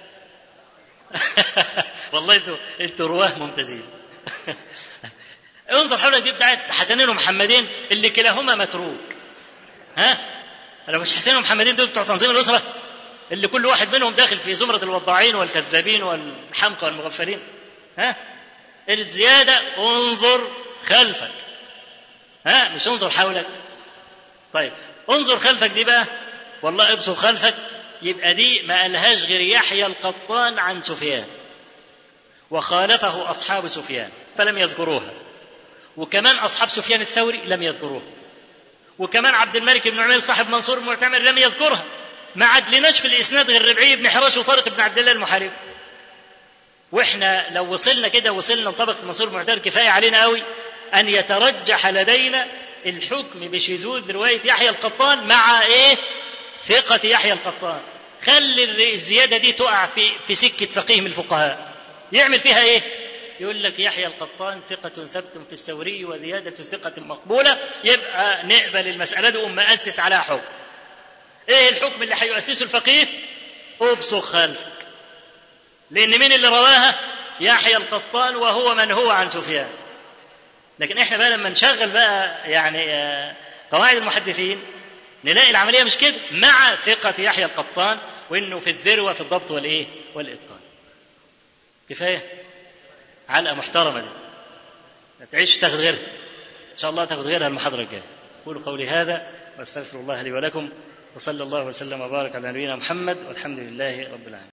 والله انتوا انتوا رواه ممتازين انظر حولك دي بتاعت حسنين ومحمدين اللي كلاهما متروك ها انا مش حسين ومحمدين دول بتوع تنظيم الاسره اللي كل واحد منهم داخل في زمره الوضاعين والكذابين والحمقى والمغفلين ها الزياده انظر خلفك ها مش انظر حولك طيب انظر خلفك دي بقى والله ابصر خلفك يبقى دي ما قالهاش غير يحيى القطان عن سفيان وخالفه أصحاب سفيان فلم يذكروها وكمان أصحاب سفيان الثوري لم يذكروها وكمان عبد الملك بن عمير صاحب منصور المعتمر لم يذكرها ما عدلناش في الإسناد غير ربعي بن حراش وطارق بن عبد الله المحارب واحنا لو وصلنا كده وصلنا لطبقة منصور المعتمر كفاية علينا قوي أن يترجح لدينا الحكم بشذوذ رواية يحيى القطان مع إيه؟ ثقة يحيى القطان خلي الزيادة دي تقع في في سكة فقيه من الفقهاء يعمل فيها إيه؟ يقول لك يحيى القطان ثقة ثبت في الثوري وزيادة ثقة مقبولة يبقى نقبل المسألة دي وما أسس عليها حكم. إيه الحكم اللي هيؤسسه الفقيه؟ ابصق خلفك. لأن مين اللي رواها؟ يحيى القطان وهو من هو عن سفيان. لكن احنا بقى لما نشغل بقى يعني قواعد المحدثين نلاقي العمليه مش كده مع ثقه يحيى القطان وانه في الذروه في الضبط والايه؟ والاتقان. كفايه؟ علقه محترمه دي. ما تعيش تاخد غيرها. ان شاء الله تاخد غيرها المحاضره الجايه. قولوا قولي هذا واستغفر الله لي ولكم وصلى الله وسلم وبارك على نبينا محمد والحمد لله رب العالمين.